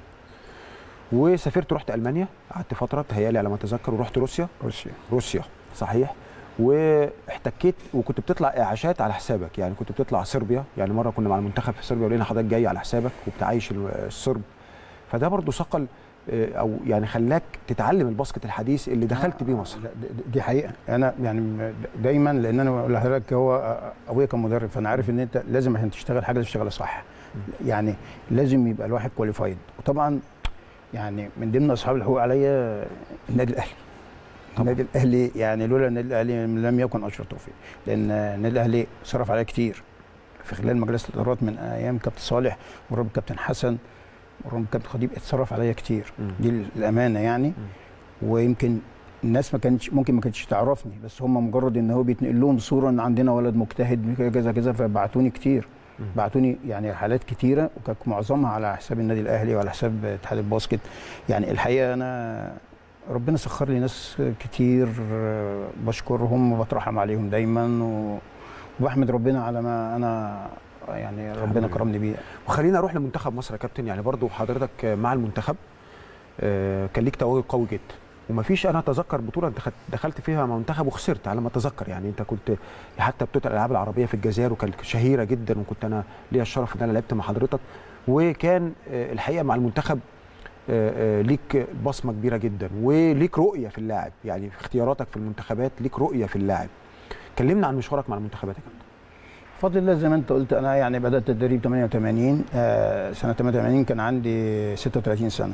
وسافرت رحت المانيا قعدت فتره بتهيالي على ما اتذكر ورحت روسيا روسيا روسيا صحيح واحتكيت وكنت بتطلع اعاشات على حسابك يعني كنت بتطلع صربيا يعني مره كنا مع المنتخب في صربيا ولقينا حضرتك جاي على حسابك وبتعايش ال- الصرب فده برضو صقل آه، او يعني خلاك تتعلم الباسكت الحديث اللي دخلت بيه مصر لا دي- دي حقيقه انا يعني دايما لان انا بقول لحضرتك هو ابويا كان مدرب فانا عارف ان انت لازم عشان تشتغل حاجه لازم تشتغلها صح يعني لازم يبقى الواحد كواليفايد وطبعا يعني من ضمن اصحاب الحقوق عليا النادي الاهلي النادي الاهلي يعني لولا النادي الاهلي لم يكن اشرف توفيق لان النادي الاهلي صرف عليا كتير في خلال مجلس الادارات من ايام كابتن صالح ورب كابتن حسن ورب كابتن خطيب اتصرف عليا كتير مم. دي الامانه يعني ويمكن الناس ما كانتش ممكن ما كانتش تعرفني بس هم مجرد ان هو بيتنقل لهم صوره ان عندنا ولد مجتهد كذا كذا فبعتوني كتير مم. بعتوني يعني حالات كتيره وكانت معظمها على حساب النادي الاهلي وعلى حساب اتحاد الباسكت يعني الحقيقه انا ربنا سخر لي ناس كتير آه، بشكرهم وبترحم عليهم دايما و- وبحمد ربنا على ما انا يعني ربنا لله. كرمني بيه وخلينا نروح لمنتخب مصر يا كابتن يعني برضو حضرتك مع المنتخب آه، كان ليك تواجد قوي جدا ومفيش انا اتذكر بطوله انت خدت- دخلت فيها مع منتخب وخسرت على ما اتذكر يعني انت كنت حتى بطوله الالعاب العربيه في الجزائر وكانت شهيره جدا وكنت انا ليا الشرف ان انا لعبت مع حضرتك وكان آه، الحقيقه مع المنتخب آه، آه، ليك بصمه كبيره جدا وليك رؤيه في اللاعب يعني في اختياراتك في المنتخبات ليك رؤيه في اللاعب كلمنا عن مشوارك مع المنتخبات يا كابتن بفضل الله زي ما انت قلت انا يعني بدات التدريب 88 آه سنه 88 كان عندي 36 سنه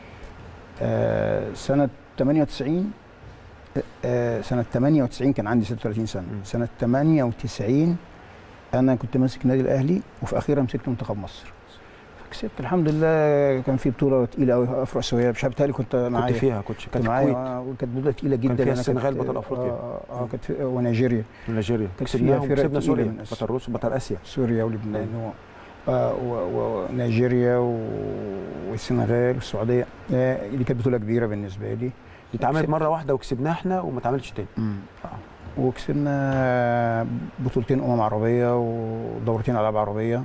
آه سنه 98 آه سنه 98 كان عندي 36 سنه م. سنه 98 انا كنت ماسك النادي الاهلي وفي اخيرا مسكت منتخب مصر فكسبت الحمد لله كان في بطوله تقيله قوي افريقيا سويه مش عارف كنت معايا كنت فيها كوتش كنت كانت في معايا الكويت آه، وكانت بطوله تقيله جدا فيها أنا كنت- السنغال بطل أفريقيا. اه اه كانت في- ونيجيريا ونيجيريا كانت فيها كسبناهم فرق كسبنا تقيلة سوريا من آسيا. بطل روسيا بطل اسيا سوريا ولبنان و... آه، و- و- ونيجيريا و- والسنغال والسعوديه آه، دي كانت بطوله كبيره بالنسبه لي دي اتعملت كسبت. مره واحده وكسبناها احنا وما اتعملتش تاني وكسبنا بطولتين امم عربيه ودورتين العاب عربيه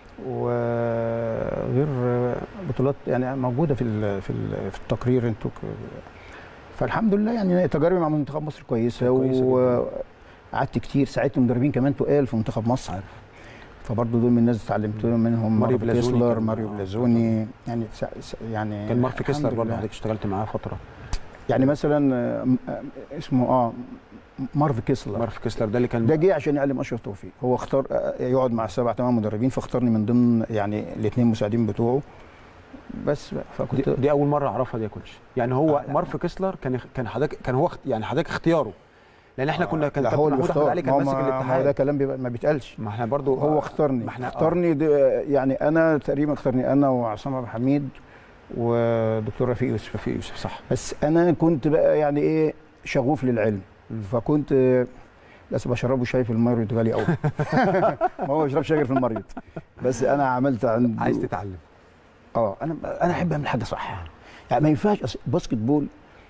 وغير بطولات يعني موجوده في ال- في ال- في التقرير انتوا ك- فالحمد لله يعني تجاربي مع منتخب مصر كويسه كويسة وقعدت كتير ساعدت مدربين كمان تقال في منتخب مصر فبرضه دول من الناس اللي اتعلمت منهم ماريو ماريو بلازوني كيسلر كان- ماريو آه. بلازوني يعني سا- سا- يعني كان مارك الحمد كيسلر برضه لله. حضرتك اشتغلت معاه فتره يعني مثلا آه، م- آه، اسمه اه مارف كيسلر مارك كيسلر ده اللي كان ده جه عشان يعلم اشرف توفيق هو اختار آه، يقعد مع سبع ثمان مدربين فاختارني من ضمن يعني الاثنين مساعدين بتوعه بس بقى دي, فكنت دي اول مره اعرفها دي يا كوتش يعني هو آه، لا. مارف كيسلر كان كان حضرتك كان هو اخت- يعني حضرتك اختياره لان احنا كنا كان لا كابتن هو اللي محمود احمد اختار علي كان ما هو- ماسك ما هو ده الاتحاد كلام بيبقى ما بيتقالش ما احنا برضو هو اختارني ما احنا آه. اختارني ده- يعني انا تقريبا اختارني انا وعصام عبد الحميد ودكتور رفيق يوسف رفيق يوسف صح بس انا كنت بقى يعني ايه شغوف للعلم مم. فكنت آه، بس بشربه شاي في المريض غالي قوي ما هو بيشرب شاي غير في المريض بس انا عملت عنده عايز تتعلم اه انا انا احب اعمل حاجه صح يعني ما ينفعش أصل باسكت بول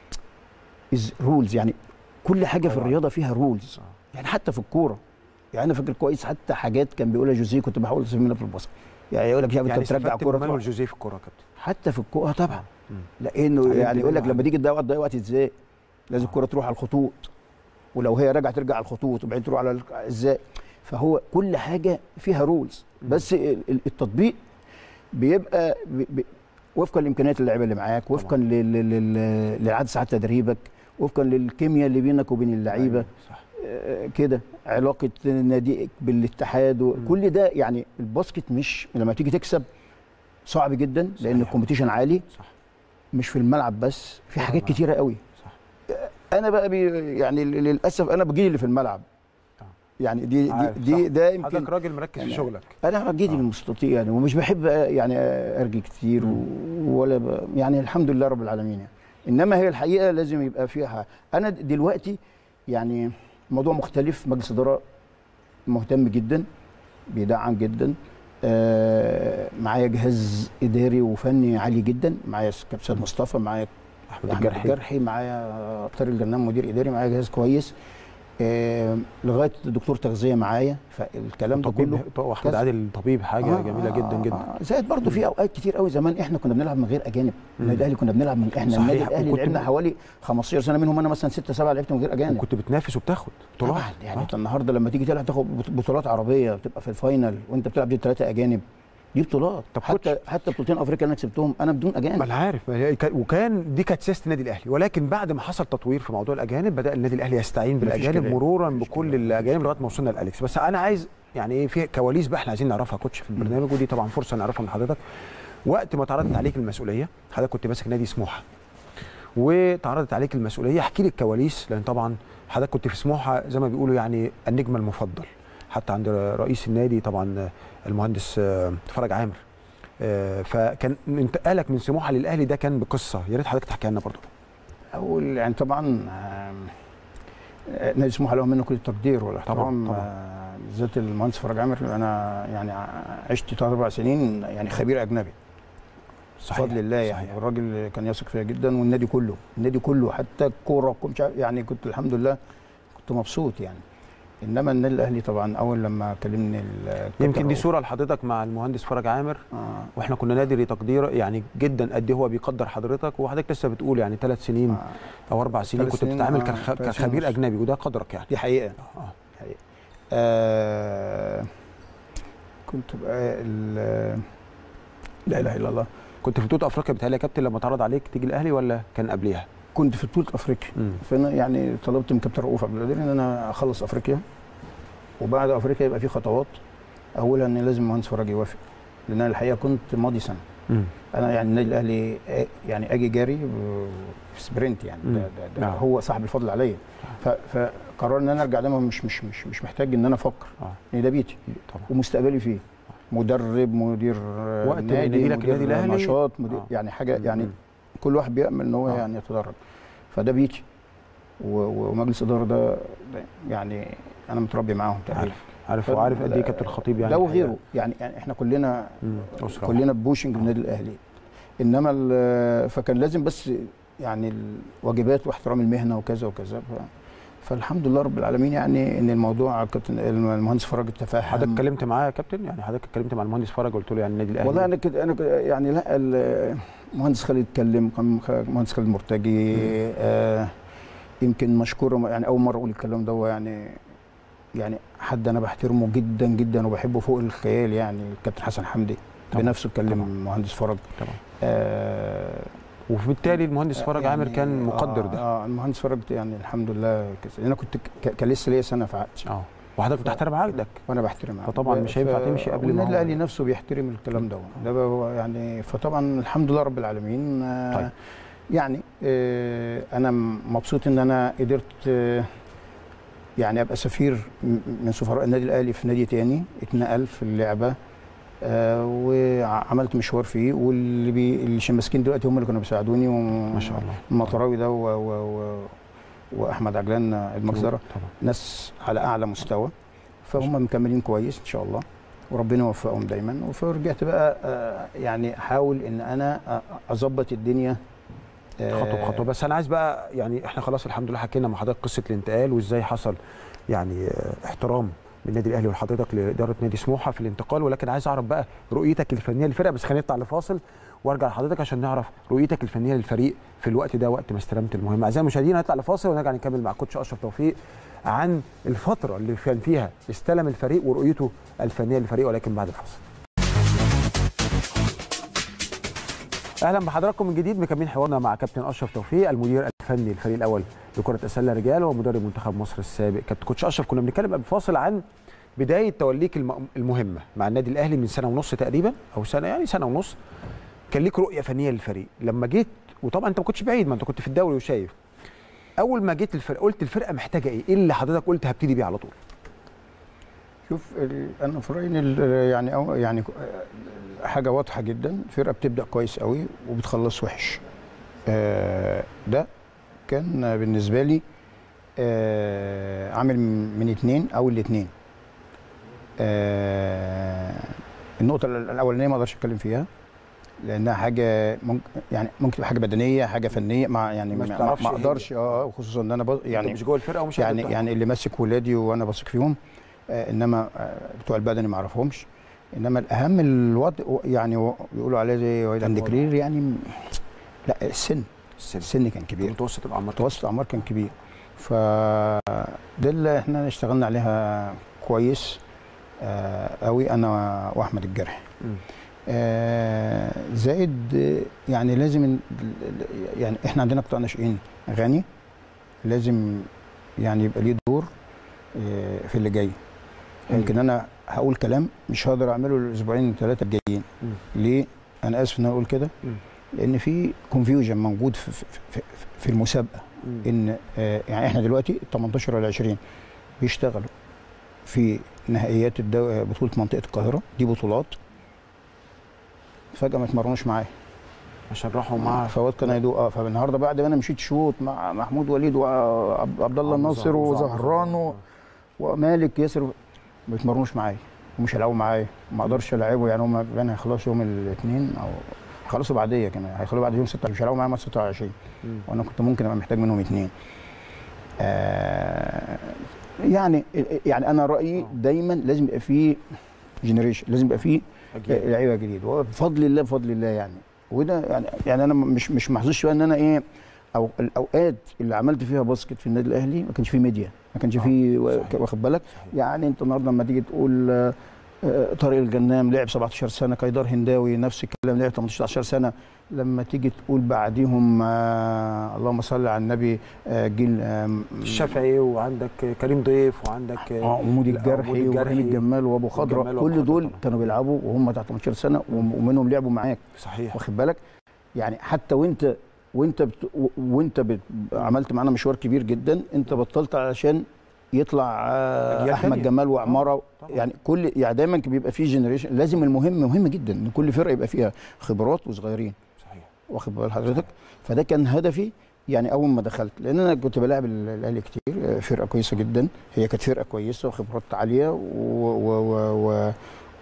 از رولز يعني كل حاجه في طبعاً. الرياضه فيها رولز يعني حتى في الكوره يعني انا فاكر كويس حتى حاجات كان بيقولها جوزيه كنت بحاول استفيد منها في الباسكت يعني يقول لك شايف يعني انت بترجع استفدت كوره من مانويل تروح- جوزيه في الكوره يا كابتن حتى في الكوره طبعا مم. لانه اتعلمت يعني يقول لك منه لما تيجي تضيع وقت تضيع وقت ازاي لازم الكوره تروح على الخطوط ولو هي راجعه ترجع على الخطوط وبعدين تروح على ال- ازاي فهو كل حاجه فيها رولز بس ال- ال- التطبيق بيبقى ب- ب- وفقا لامكانيات اللعيبه اللي معاك وفقا لل- لل- لل- لعدد ساعات تدريبك وفقا للكيمياء اللي بينك وبين اللعيبه صح آه، كده علاقه ناديك بالاتحاد وكل ده يعني الباسكت مش لما تيجي تكسب صعب جدا لان صحيح. الكومبيتيشن عالي صح مش في الملعب بس في حاجات طبعاً. كتيره قوي صح. انا بقى بي يعني للاسف انا بجيلي اللي في الملعب يعني دي دي, عارف، دي صح. ده يمكن حضرتك راجل مركز في يعني شغلك انا جيدي المستطيع يعني ومش بحب يعني ارجي كتير و- ولا ب... يعني الحمد لله رب العالمين يعني انما هي الحقيقه لازم يبقى فيها انا دلوقتي يعني موضوع مختلف مجلس اداره مهتم جدا بيدعم جدا آه معايا جهاز اداري وفني عالي جدا معايا كابتن سيد مصطفى معايا احمد احمد الجرحي الجرحي معايا طارق الجنان مدير اداري معايا جهاز كويس آه لغايه دكتور تغذيه معايا فالكلام ده كله طبيب واحمد كذا. عادل طبيب حاجه آه، جميله آه، جدا آه، جدا آه. زائد برضه في اوقات كتير قوي زمان احنا كنا بنلعب من غير اجانب النادي الاهلي كنا بنلعب من احنا صحيح، النادي الاهلي وكنت لعبنا ب- حوالي 15 سنه منهم انا مثلا 6 7 لعبت من غير اجانب وكنت بتنافس وبتاخد بطولات طبعا يعني آه. انت النهارده لما تيجي تلعب تاخد بط- بطولات عربيه بتبقى في الفاينل وانت بتلعب ضد ثلاثه اجانب دي بطولات طب حتى حتى بطولتين افريقيا اللي انا كسبتهم انا بدون ما اجانب انا عارف ما هي كان- وكان دي كانت سياسه النادي الاهلي ولكن بعد ما حصل تطوير في موضوع الاجانب بدا النادي الاهلي يستعين مفيش بالاجانب كلام. مرورا مفيش بكل كلام. الاجانب لغايه ما وصلنا لاليكس بس انا عايز يعني ايه في كواليس بقى احنا عايزين نعرفها يا كوتش في البرنامج ودي طبعا فرصه نعرفها من حضرتك وقت ما اتعرضت عليك المسؤوليه حضرتك كنت ماسك نادي سموحه واتعرضت عليك المسؤوليه احكي لي الكواليس لان طبعا حضرتك كنت في سموحه زي ما بيقولوا يعني النجم المفضل حتى عند رئيس النادي طبعا المهندس آه، فرج عامر آه، فكان انتقالك من سموحه للاهلي ده كان بقصه يا ريت حضرتك تحكي لنا برضه اول يعني طبعا آم، آه، نادي سموحه له منه كل التقدير والاحترام طبعاً. آه، بالذات المهندس فرج عامر انا يعني عشت ثلاث اربع سنين يعني خبير اجنبي صحيح، بفضل الله يعني صحيح. الراجل كان يثق فيا جدا والنادي كله النادي كله حتى الكوره كل- مش عارف- يعني كنت الحمد لله كنت مبسوط يعني انما النادي الاهلي طبعا اول لما كلمني الكابتن يمكن دي رؤوف- صوره لحضرتك مع المهندس فرج عامر آه واحنا كنا نادي تقدير يعني جدا قد ايه هو بيقدر حضرتك وحضرتك لسه بتقول يعني ثلاث سنين آه او اربع سنين ثلاث كنت سنين، بتتعامل آه، كخ- ثلاث سنين كخبير ونص. اجنبي وده قدرك يعني دي حقيقه آه. حقيقة. آه كنت بقى ال- لا اله الا الله كنت في بطوله افريقيا بتهيألي يا كابتن لما اتعرض عليك تيجي الاهلي ولا كان قبليها؟ كنت في بطوله افريقيا مم. فانا يعني طلبت من كابتن رؤوف عبد القادر ان انا اخلص افريقيا وبعد افريقيا يبقى في خطوات اولها ان لازم المهندس فرج يوافق لان انا الحقيقه كنت ماضي سنه مم. انا يعني النادي الاهلي آ- يعني اجي جاري ب- في سبرنت يعني ده, مم. ده, ده نعم. هو صاحب الفضل عليا ف- فقرار ان انا ارجع ده مش مش مش مش محتاج ان انا افكر آه. لان ده بيتي طبعا ومستقبلي فيه مدرب مدير آه، وقت ما نادي يجي لك مدير النادي الأهلي، نشاط مدير آه. يعني حاجه مم. يعني مم. كل واحد بيامل ان هو آه. يعني يتدرب فده بيتي و- ومجلس الاداره ده, ده يعني انا متربي معاهم تقريبا عارف عارف ف- وعارف قد ايه كابتن الخطيب يعني ده الحقيقة. وغيره يعني, يعني احنا كلنا مم. أسرة كلنا بوشنج في النادي الاهلي انما ال- فكان لازم بس يعني الواجبات واحترام المهنه وكذا وكذا ف- فالحمد لله رب العالمين يعني ان الموضوع كابتن المهندس فرج التفاهم حضرتك اتكلمت معاه يا كابتن يعني حضرتك اتكلمت مع المهندس فرج قلت له يعني النادي الاهلي والله انا كده انا كده يعني لا ال- المهندس خالد اتكلم كان خ- المهندس خالد مرتجي آه يمكن مشكور يعني اول مره اقول الكلام ده هو يعني يعني حد انا بحترمه جدا جدا وبحبه فوق الخيال يعني الكابتن حسن حمدي طبعا. بنفسه اتكلم طبعا. المهندس فرج طبعا آه وبالتالي المهندس فرج عامر يعني كان مقدر آه ده اه المهندس فرج يعني الحمد لله كده انا كنت ك- كان لسه ليا سنه في عقدي اه وحضرتك بتحترم عقدك وانا بحترم فطبعاً مش هينفع تمشي قبل ما النادي هو- الاهلي نفسه بيحترم الكلام ده ده بقى هو يعني فطبعا الحمد لله رب العالمين آه طيب. يعني آه انا مبسوط ان انا قدرت آه يعني ابقى سفير م- من سفراء النادي الاهلي في نادي تاني اتنقل في اللعبه آه وعملت مشوار فيه واللي بي اللي ماسكين دلوقتي هم اللي كانوا بيساعدوني ما شاء الله المطراوي ده و و و واحمد عجلان المجزره طبعا ناس على اعلى مستوى فهم مكملين كويس ان شاء الله وربنا يوفقهم دايما فرجعت بقى آه، يعني احاول ان انا آه، اظبط الدنيا آه، خطوه بخطوه بس انا عايز بقى يعني احنا خلاص الحمد لله حكينا مع حضرتك قصه الانتقال وازاي حصل يعني آه، احترام من النادي الاهلي ولحضرتك لاداره نادي سموحه في الانتقال ولكن عايز اعرف بقى رؤيتك الفنيه للفرقه بس خلينا نطلع لفاصل وارجع لحضرتك عشان نعرف رؤيتك الفنيه للفريق في الوقت ده وقت ما استلمت المهمه اعزائي المشاهدين هنطلع لفاصل ونرجع نكمل مع كوتش اشرف توفيق عن الفتره اللي كان فيها استلم الفريق ورؤيته الفنيه للفريق ولكن بعد الفاصل اهلا بحضراتكم من جديد مكملين حوارنا مع كابتن اشرف توفيق المدير الفني للفريق الاول لكره السله رجال ومدرب منتخب مصر السابق كابتن كوتش اشرف كنا بنتكلم قبل الفاصل عن بدايه توليك الم- المهمه مع النادي الاهلي من سنه ونص تقريبا او سنه يعني سنه ونص كان ليك رؤيه فنيه للفريق لما جيت وطبعا انت ما كنتش بعيد ما انت كنت في الدوري وشايف اول ما جيت الفرقه قلت الفرقه محتاجه ايه؟ ايه اللي حضرتك قلت هبتدي بيه على طول؟ شوف ال- انا في رايي إن ال- يعني أو يعني آه، حاجه واضحه جدا الفرقه بتبدا كويس قوي وبتخلص وحش آه، ده كان بالنسبه لي آه، عامل من اتنين او الاتنين آه، النقطه الاولانيه ما اقدرش اتكلم فيها لانها حاجه ممكن يعني ممكن تبقى حاجه بدنيه حاجه فنيه مع يعني ما ما, تعرفش ما إيه اقدرش اه خصوصا ان انا بص- يعني يعني مش جوه الفرقه ومش يعني هتبدأ. يعني اللي ماسك ولادي وانا بثق فيهم آه انما آه بتوع البدني ما اعرفهمش انما الاهم الوضع يعني و- بيقولوا عليه زي وائل الوضع. دكرير يعني م- لا السن السن السن كان كبير متوسط الاعمار متوسط الاعمار كان كبير ف ده اللي احنا اشتغلنا عليها كويس آه قوي انا واحمد الجرح مم. آه زائد آه، يعني لازم ال- ال- يعني احنا عندنا قطاع ناشئين غني لازم يعني يبقى ليه دور آه، في اللي جاي أيوة. يمكن انا هقول كلام مش هقدر اعمله الاسبوعين الثلاثه الجايين مم. ليه انا اسف ان انا اقول كده مم. لان في كونفيوجن موجود في, في, في, في المسابقه مم. ان آه، يعني احنا دلوقتي ال 18 ولا 20 بيشتغلوا في نهائيات الدو... بطوله منطقه القاهره دي بطولات فجاه ما يتمرنوش معايا عشان راحوا مع فوات كان يدوق اه فالنهارده بعد ما انا مشيت شوط مع محمود وليد وعبد الله الناصر وزهران و- ومالك ياسر ما بيتمرنوش معايا ومش هيلعبوا معايا ما اقدرش العبه يعني هم بان هيخلصوا يوم الاثنين او هيخلصوا بعديه كمان هيخلصوا بعد يوم 6 مش هيلعبوا معايا ماتش 26 مم. وانا كنت ممكن ابقى محتاج منهم اثنين آه يعني يعني انا رايي دايما لازم يبقى فيه جنريشن لازم يبقى فيه أجيال. لعيبه جديد وبفضل الله بفضل الله يعني وده يعني يعني انا مش مش محظوظ شويه ان انا ايه او الاوقات اللي عملت فيها باسكت في النادي الاهلي ما كانش فيه ميديا ما كانش آه، فيه صحيح. واخد بالك صحيح. يعني انت النهارده لما تيجي تقول آه، آه، طارق الجنام لعب 17 سنه كايدار هنداوي نفس الكلام لعب 18 سنه لما تيجي تقول بعديهم آه اللهم صل على النبي آه جيل آه الشافعي وعندك كريم ضيف وعندك اه ومودي لا، الجرحي مودي وابراهيم الجرحي. الجمال وابو خضره والجمال وأبو كل خضرة دول طبعاً. كانوا بيلعبوا وهم تحت 18 سنه وم- ومنهم لعبوا معاك صحيح واخد بالك يعني حتى وانت وانت بت وانت بت عملت معانا مشوار كبير جدا انت بطلت علشان يطلع آه، أجيال احمد تانية. جمال وعماره طبعاً. يعني كل يعني دايما بيبقى في جنريشن لازم المهم مهم جدا ان كل فرقه يبقى فيها خبرات وصغيرين صحيح واخد بال حضرتك فده كان هدفي يعني اول ما دخلت لان انا كنت بلاعب ال- الاهلي كتير آه، فرقه كويسه جدا هي كانت فرقه كويسه وخبرات عاليه و- و- و- و-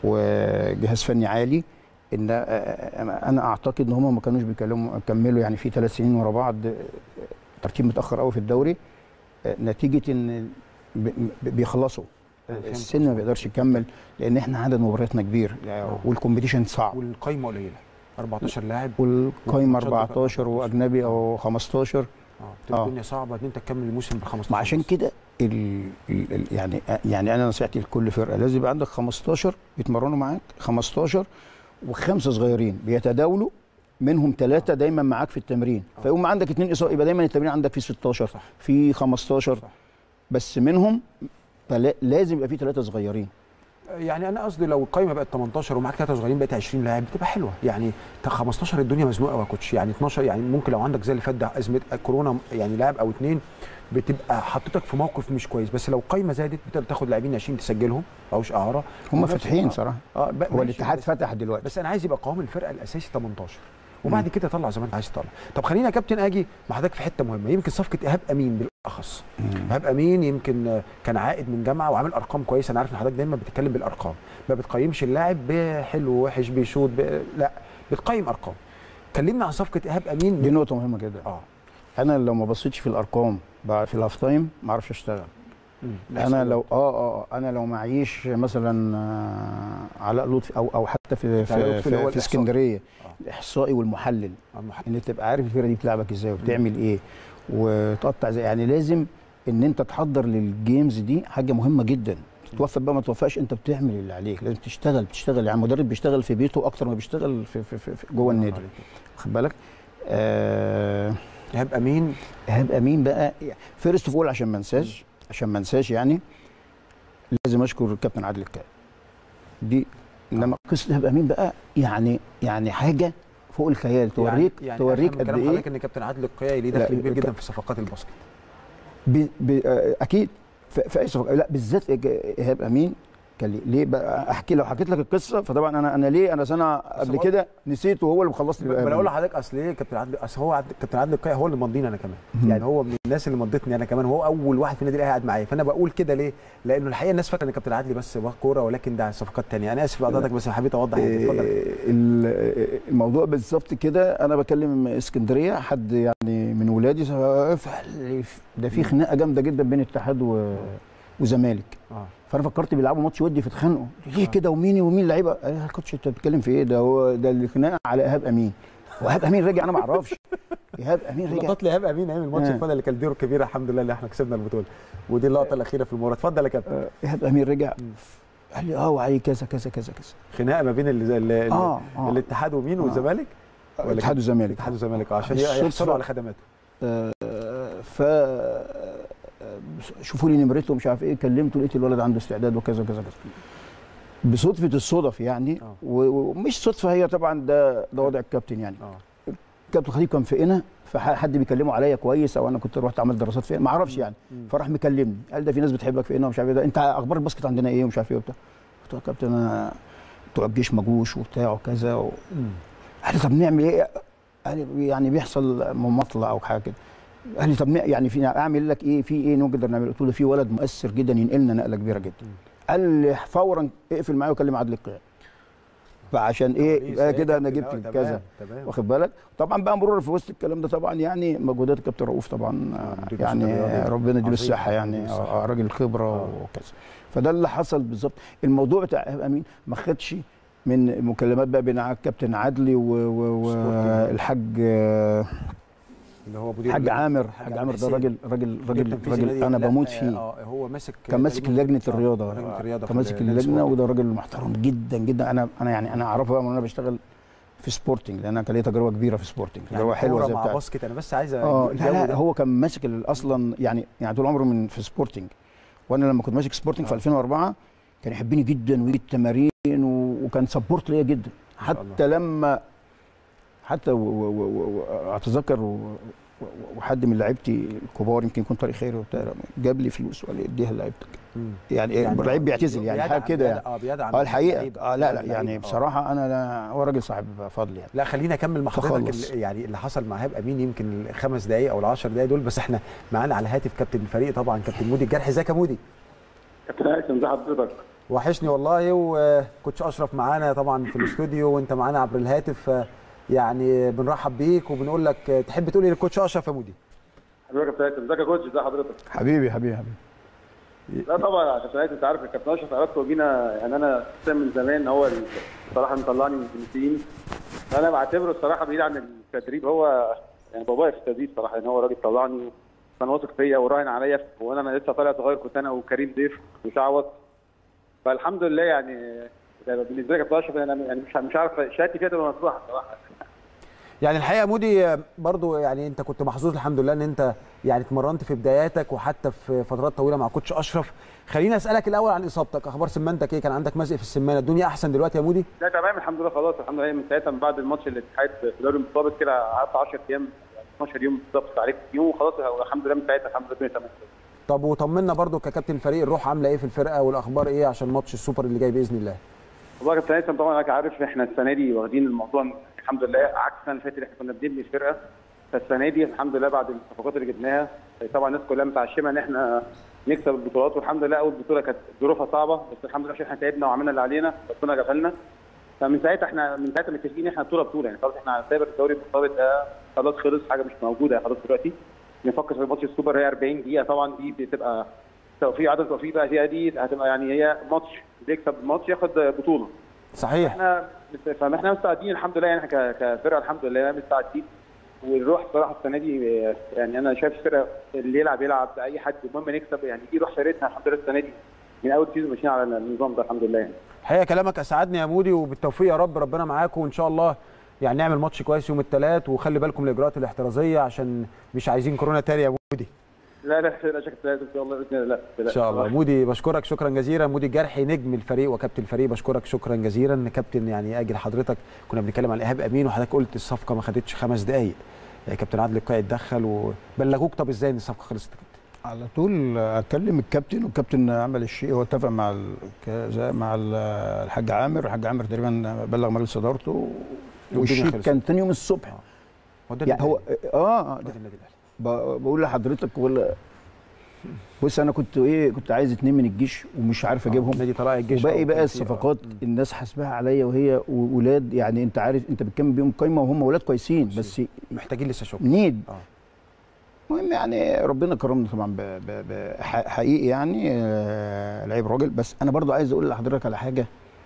وجهاز فني عالي ان آه، آه، انا اعتقد ان هم ما كانوش بيكلموا كملوا يعني في ثلاث سنين ورا بعض آه، ترتيب متاخر قوي في الدوري آه، نتيجه ان ب- ب- بيخلصوا فهمت السن ما بيقدرش يكمل لان احنا عدد مبارياتنا كبير يعني والكومبيتيشن صعب والقايمه قليله 14 لاعب والقايمه ماتشات 14 واجنبي او 15 اه بتبقى آه. الدنيا صعبه ان انت تكمل الموسم ب 15 ما عشان بس. كده ال ال ال يعني يعني انا نصيحتي لكل فرقه لازم يبقى عندك 15 بيتمرنوا معاك 15 وخمسه صغيرين بيتداولوا منهم ثلاثه دايما معاك في التمرين فيقوم عندك اثنين اصابه يبقى دايما التمرين عندك فيه 16 صح. في 15 صح. بس منهم فلا- لازم يبقى فيه ثلاثه صغيرين يعني انا قصدي لو القايمه بقت 18 ومعاك ثلاثه صغيرين بقت 20 لاعب بتبقى حلوه يعني تا 15 الدنيا مزنوقه يا كوتش يعني 12 يعني ممكن لو عندك زي اللي فات ده ازمه كورونا يعني لاعب او اثنين بتبقى حطيتك في موقف مش كويس بس لو القايمه زادت بتقدر تاخد لاعبين 20 تسجلهم اوش اعاره هم ونفس- فاتحين آه. صراحه اه ب- هو ماشي، الاتحاد بس- فتح دلوقتي بس انا عايز يبقى قوام الفرقه الاساسي 18 وبعد كده طلع زي ما انت عايز تطلع طب خلينا يا كابتن اجي مع حضرتك في حته مهمه يمكن صفقه ايهاب امين بالاخص ايهاب امين يمكن آه، كان عائد من جامعه وعامل ارقام كويسه انا عارف ان حضرتك دايما بتتكلم بالارقام ما بتقيمش اللاعب بحلو وحش بيشوط ب... لا بتقيم ارقام كلمنا عن صفقه ايهاب امين دي نقطه مهمه جدا اه انا لو ما بصيتش في الارقام بعد- في الهاف تايم ما اعرفش اشتغل انا لو اه اه انا لو معيش مثلا آه، علاء لطفي او او حتى في علاء في, لطفي اللي هو في, في الإحصائي. اسكندريه آه. الاحصائي والمحلل المحل. ان تبقى عارف الفرقه دي بتلعبك ازاي وبتعمل ايه وتقطع ازاي يعني لازم ان انت تحضر للجيمز دي حاجه مهمه جدا توفق بقى ما توفقش انت بتعمل اللي عليك لازم تشتغل بتشتغل يعني المدرب بيشتغل في بيته اكتر ما بيشتغل في, في, في, في جوه النادي واخد بالك آه ايهاب امين ايهاب امين بقى فيرست اوف اول عشان ما انساش عشان ما انساش يعني لازم اشكر الكابتن عادل الكاي دي انما قصه ايهاب امين بقى يعني يعني حاجه فوق الخيال توريك يعني يعني توريك أفهم من قد كلام ايه حضرتك ان كابتن عادل القيعي ليه لا، دخل كبير ك- جدا في صفقات الباسكت ب... ب... آه، اكيد في, في اي صفقه لا بالذات إيج- ايهاب امين كان ليه, ليه بقى احكي لو حكيت لك القصه فطبعا انا انا ليه انا سنه قبل هو- كده نسيته هو اللي مخلص لي ما بقى انا إيهاب اقول أمين. لحضرتك اصل ايه كابتن عادل اصل هو عبد... كابتن عادل القيعي هو اللي مضيني انا كمان مم. يعني هو من الناس اللي مضتني انا كمان هو اول واحد في النادي الاهلي قاعد معايا فانا بقول كده ليه؟ لانه الحقيقه الناس فاكره ان كابتن عادل بس بقى كوره ولكن ده صفقات تانية انا اسف لحضرتك بس حبيت اوضح يعني اتفضل إيه، ال- الموضوع بالظبط كده انا بكلم اسكندريه حد يعني من ولادي افعل ده في خناقه جامده جدا بين اتحاد و... وزمالك اه فانا فكرت بيلعبوا ماتش ودي فاتخانقوا ليه كده ومين ومين لعيبه قال لي يا كوتش انت بتتكلم في ايه ده هو ده الخناقه على ايهاب امين وايهاب امين رجع انا ما اعرفش ايهاب امين رجع لقطات لايهاب امين ايام الماتش آه. اللي فات اللي كان ديرو كبيره الحمد لله اللي احنا كسبنا البطوله ودي اللقطه الاخيره في المباراه اتفضل يا كابتن آه، ايهاب امين رجع قال لي اه وعليه كذا كذا كذا كذا خناقه ما بين ال... ال... ال... اه اه الاتحاد ومين آه. والزمالك ولا اتحاد كده؟ الزمالك الاتحاد والزمالك اه عشان الصدفة- يحصلوا على خدماته آه، ف شوفوا لي نمرته ومش عارف ايه كلمته لقيت الولد عنده استعداد وكذا وكذا كذا بصدفه الصدف يعني آه. و- ومش صدفه هي طبعا ده ده وضع الكابتن يعني اه الكابتن خطيب كان في قنا فحد بيكلمه عليا كويس او انا كنت رحت عملت دراسات في قنا ما اعرفش يعني مم. فراح مكلمني قال ده في ناس بتحبك في قنا ومش عارف ايه ده انت اخبار الباسكت عندنا ايه ومش عارف ايه وبتاع قلت له يا كابتن انا بتوع الجيش ما جوش وبتاع وكذا و... مم. قال لي طب نعمل ايه؟ قال لي يعني بيحصل مماطله او حاجه كده قال لي طب نع- يعني في اعمل لك ايه في ايه نقدر نعمله؟ قلت له في ولد مؤثر جدا ينقلنا نقله كبيره جدا قال لي فورا اقفل معايا وكلم عادل القيعي فعشان ايه يبقى كده انا جبت تمام، كذا تمام واخد بالك طبعا بقى مرور في وسط الكلام ده طبعا يعني مجهودات الكابتن رؤوف طبعا آه، مدير يعني النشاط الرياضي. ربنا يديله عظيم. الصحه يعني يديله الصحة. آه، راجل خبره آه. وكذا فده اللي حصل بالظبط الموضوع بتاع ايهاب امين ما خدش من مكالمات بقى بين الكابتن عدلي و- و- سبورتنج. والحاج آه، اللي هو مدير حاج اللجنة. عامر حاج حاج عامر عامر ده حسين. راجل راجل مدير راجل تنفيذي راجل نادي- انا لا، بموت آه، فيه اه هو ماسك كان ماسك تقريباً- لجنه آه، الرياضه لجنه الرياضه كان ماسك اللجنه وده راجل محترم جدا جدا انا انا يعني انا اعرفه بقى من وانا بشتغل في سبورتنج لان انا كان ليا تجربه كبيره في سبورتنج يعني هو حلوه كورة زي مع بتاعتي باسكت انا بس عايز اه الجو لا ده. لا هو كان ماسك ال- اصلا يعني يعني طول عمره من في سبورتنج وانا لما كنت ماسك سبورتنج في 2004 كان يحبني جدا ويجي التمارين و- وكان سبورت ليا جدا ما شاء حتى لما حتى و- و- و- و- اتذكر و- و- وحد من لعيبتي الكبار يمكن يكون طارق خيري وبتاع جاب لي فلوس وقال لي اديها لعيبتك مم. يعني, يعني لعيب بيعتزل يعني حاجه بيدعم- كده يعني اه بيدعم اه الحقيقه اللعيبة. اه لا لا اللعيبة، يعني آه. بصراحه انا لا هو راجل صاحب فضل يعني لا خلينا اكمل مع حضرتك تخلص. ال- يعني اللي حصل مع هاب امين يمكن الخمس دقائق او العشر دقائق دول بس احنا معانا على الهاتف كابتن الفريق طبعا كابتن مودي الجرح ازيك يا مودي كابتن هيثم ازي حضرتك وحشني والله وكوتش اشرف معانا طبعا في الاستوديو وانت معانا عبر الهاتف ف- يعني بنرحب بيك وبنقول لك تحب تقول ايه للكوتش اشرف يا مودي حبيبي يا كابتن هيثم ازيك يا كوتش ازي حضرتك حبيبي حبيبي حبيبي لا طبعا يا كابتن هيثم انت عارف الكابتن اشرف علاقته بينا يعني انا أساساً من زمان هو اللي الصراحه مطلعني من الفلسطين انا بعتبره الصراحه بعيد عن التدريب هو يعني بابايا في التدريب صراحه ان هو راجل طلعني كان واثق فيا وراهن عليا وانا انا لسه طالع صغير كنت انا وكريم ضيف وشعوط فالحمد لله يعني يعني بالنسبه لي كابتن اشرف انا يعني مش مش عارف شهادتي فيها تبقى مفتوحه الصراحه يعني الحقيقه مودي برضو يعني انت كنت محظوظ الحمد لله ان انت يعني اتمرنت في بداياتك وحتى في فترات طويله مع كوتش اشرف خليني اسالك الاول عن اصابتك اخبار سمانتك ايه كان عندك مزق في السمانه الدنيا احسن دلوقتي يا مودي لا تمام الحمد لله خلاص الحمد لله من ساعتها من بعد الماتش الاتحاد في دوري المرتبط كده قعدت 10 ايام 12 يوم بالظبط عليك يوم وخلاص الحمد لله من ساعتها الحمد لله الدنيا تمام طب وطمنا برضو ككابتن الفريق الروح عامله ايه في الفرقه والاخبار ايه عشان ماتش السوبر اللي جاي باذن الله والله يا كابتن هيثم طبعا حضرتك عارف احنا السنه دي واخدين الموضوع الحمد لله عكس السنه اللي فاتت احنا كنا بنبني الفرقه فالسنه دي الحمد لله بعد الصفقات اللي جبناها طبعا الناس كلها متعشمه ان احنا نكسب البطولات والحمد لله اول بطوله كانت ظروفها صعبه بس الحمد لله عشان احنا تعبنا وعملنا اللي علينا ربنا جابها لنا فمن ساعتها احنا من ساعتها متفقين ان احنا بطوله بطوله يعني خلاص احنا هنعتبر الدوري المرتبط ده خلاص خلص حاجه مش موجوده خلاص دلوقتي نفكر في ماتش السوبر هي 40 دقيقه طبعا دي بتبقى توفيق عدد توفيق بقى فيها دي هتبقى يعني هي ماتش بيكسب الماتش ياخد بطوله صحيح احنا فاحنا مستعدين الحمد لله يعني احنا ك- كفرقه الحمد لله مستعدين والروح صراحه السنه دي يعني انا شايف الفرقه اللي يلعب يلعب اي حد المهم نكسب يعني دي روح فرقتنا الحمد لله السنه دي من اول سيزون ماشيين على النظام ده الحمد لله يعني الحقيقه كلامك اسعدني يا مودي وبالتوفيق يا رب ربنا معاكم وان شاء الله يعني نعمل ماتش كويس يوم الثلاث وخلي بالكم من الاجراءات الاحترازيه عشان مش عايزين كورونا تاني يا مودي لا لا لا شكل ان شاء الله باذن الله لا ان شاء الله مودي بشكرك شكرا جزيلا مودي الجرحي نجم الفريق وكابتن الفريق بشكرك شكرا جزيلا كابتن يعني اجل حضرتك كنا بنتكلم عن ايهاب امين وحضرتك قلت الصفقه ما خدتش خمس دقائق كابتن عادل القائد اتدخل وبلغوك طب ازاي ان الصفقه خلصت يا كابتن على طول اكلم الكابتن والكابتن عمل الشيء هو اتفق مع ال- كذا- مع ال- الحاج عامر الحاج عامر تقريبا بلغ مجلس ادارته والدنيا والشيك خلصت. كان تاني يوم الصبح هو ده يعني هو النادي اه الأهلي. ده النادي الاهلي ب- بقول لحضرتك ولا بص انا كنت ايه كنت عايز اتنين من الجيش ومش عارف اجيبهم نادي طلائع الجيش وباقي أو بقى كان في- الصفقات آه. الناس حاسباها عليا وهي ولاد يعني انت عارف انت بتكمل بيهم قايمه وهم ولاد كويسين بس محتاجين لسه شغل نيد اه المهم يعني ربنا كرمنا طبعا ب- ب- ب- ح- حقيقي يعني آه، لعيب راجل بس انا برضو عايز اقول لحضرتك على حاجه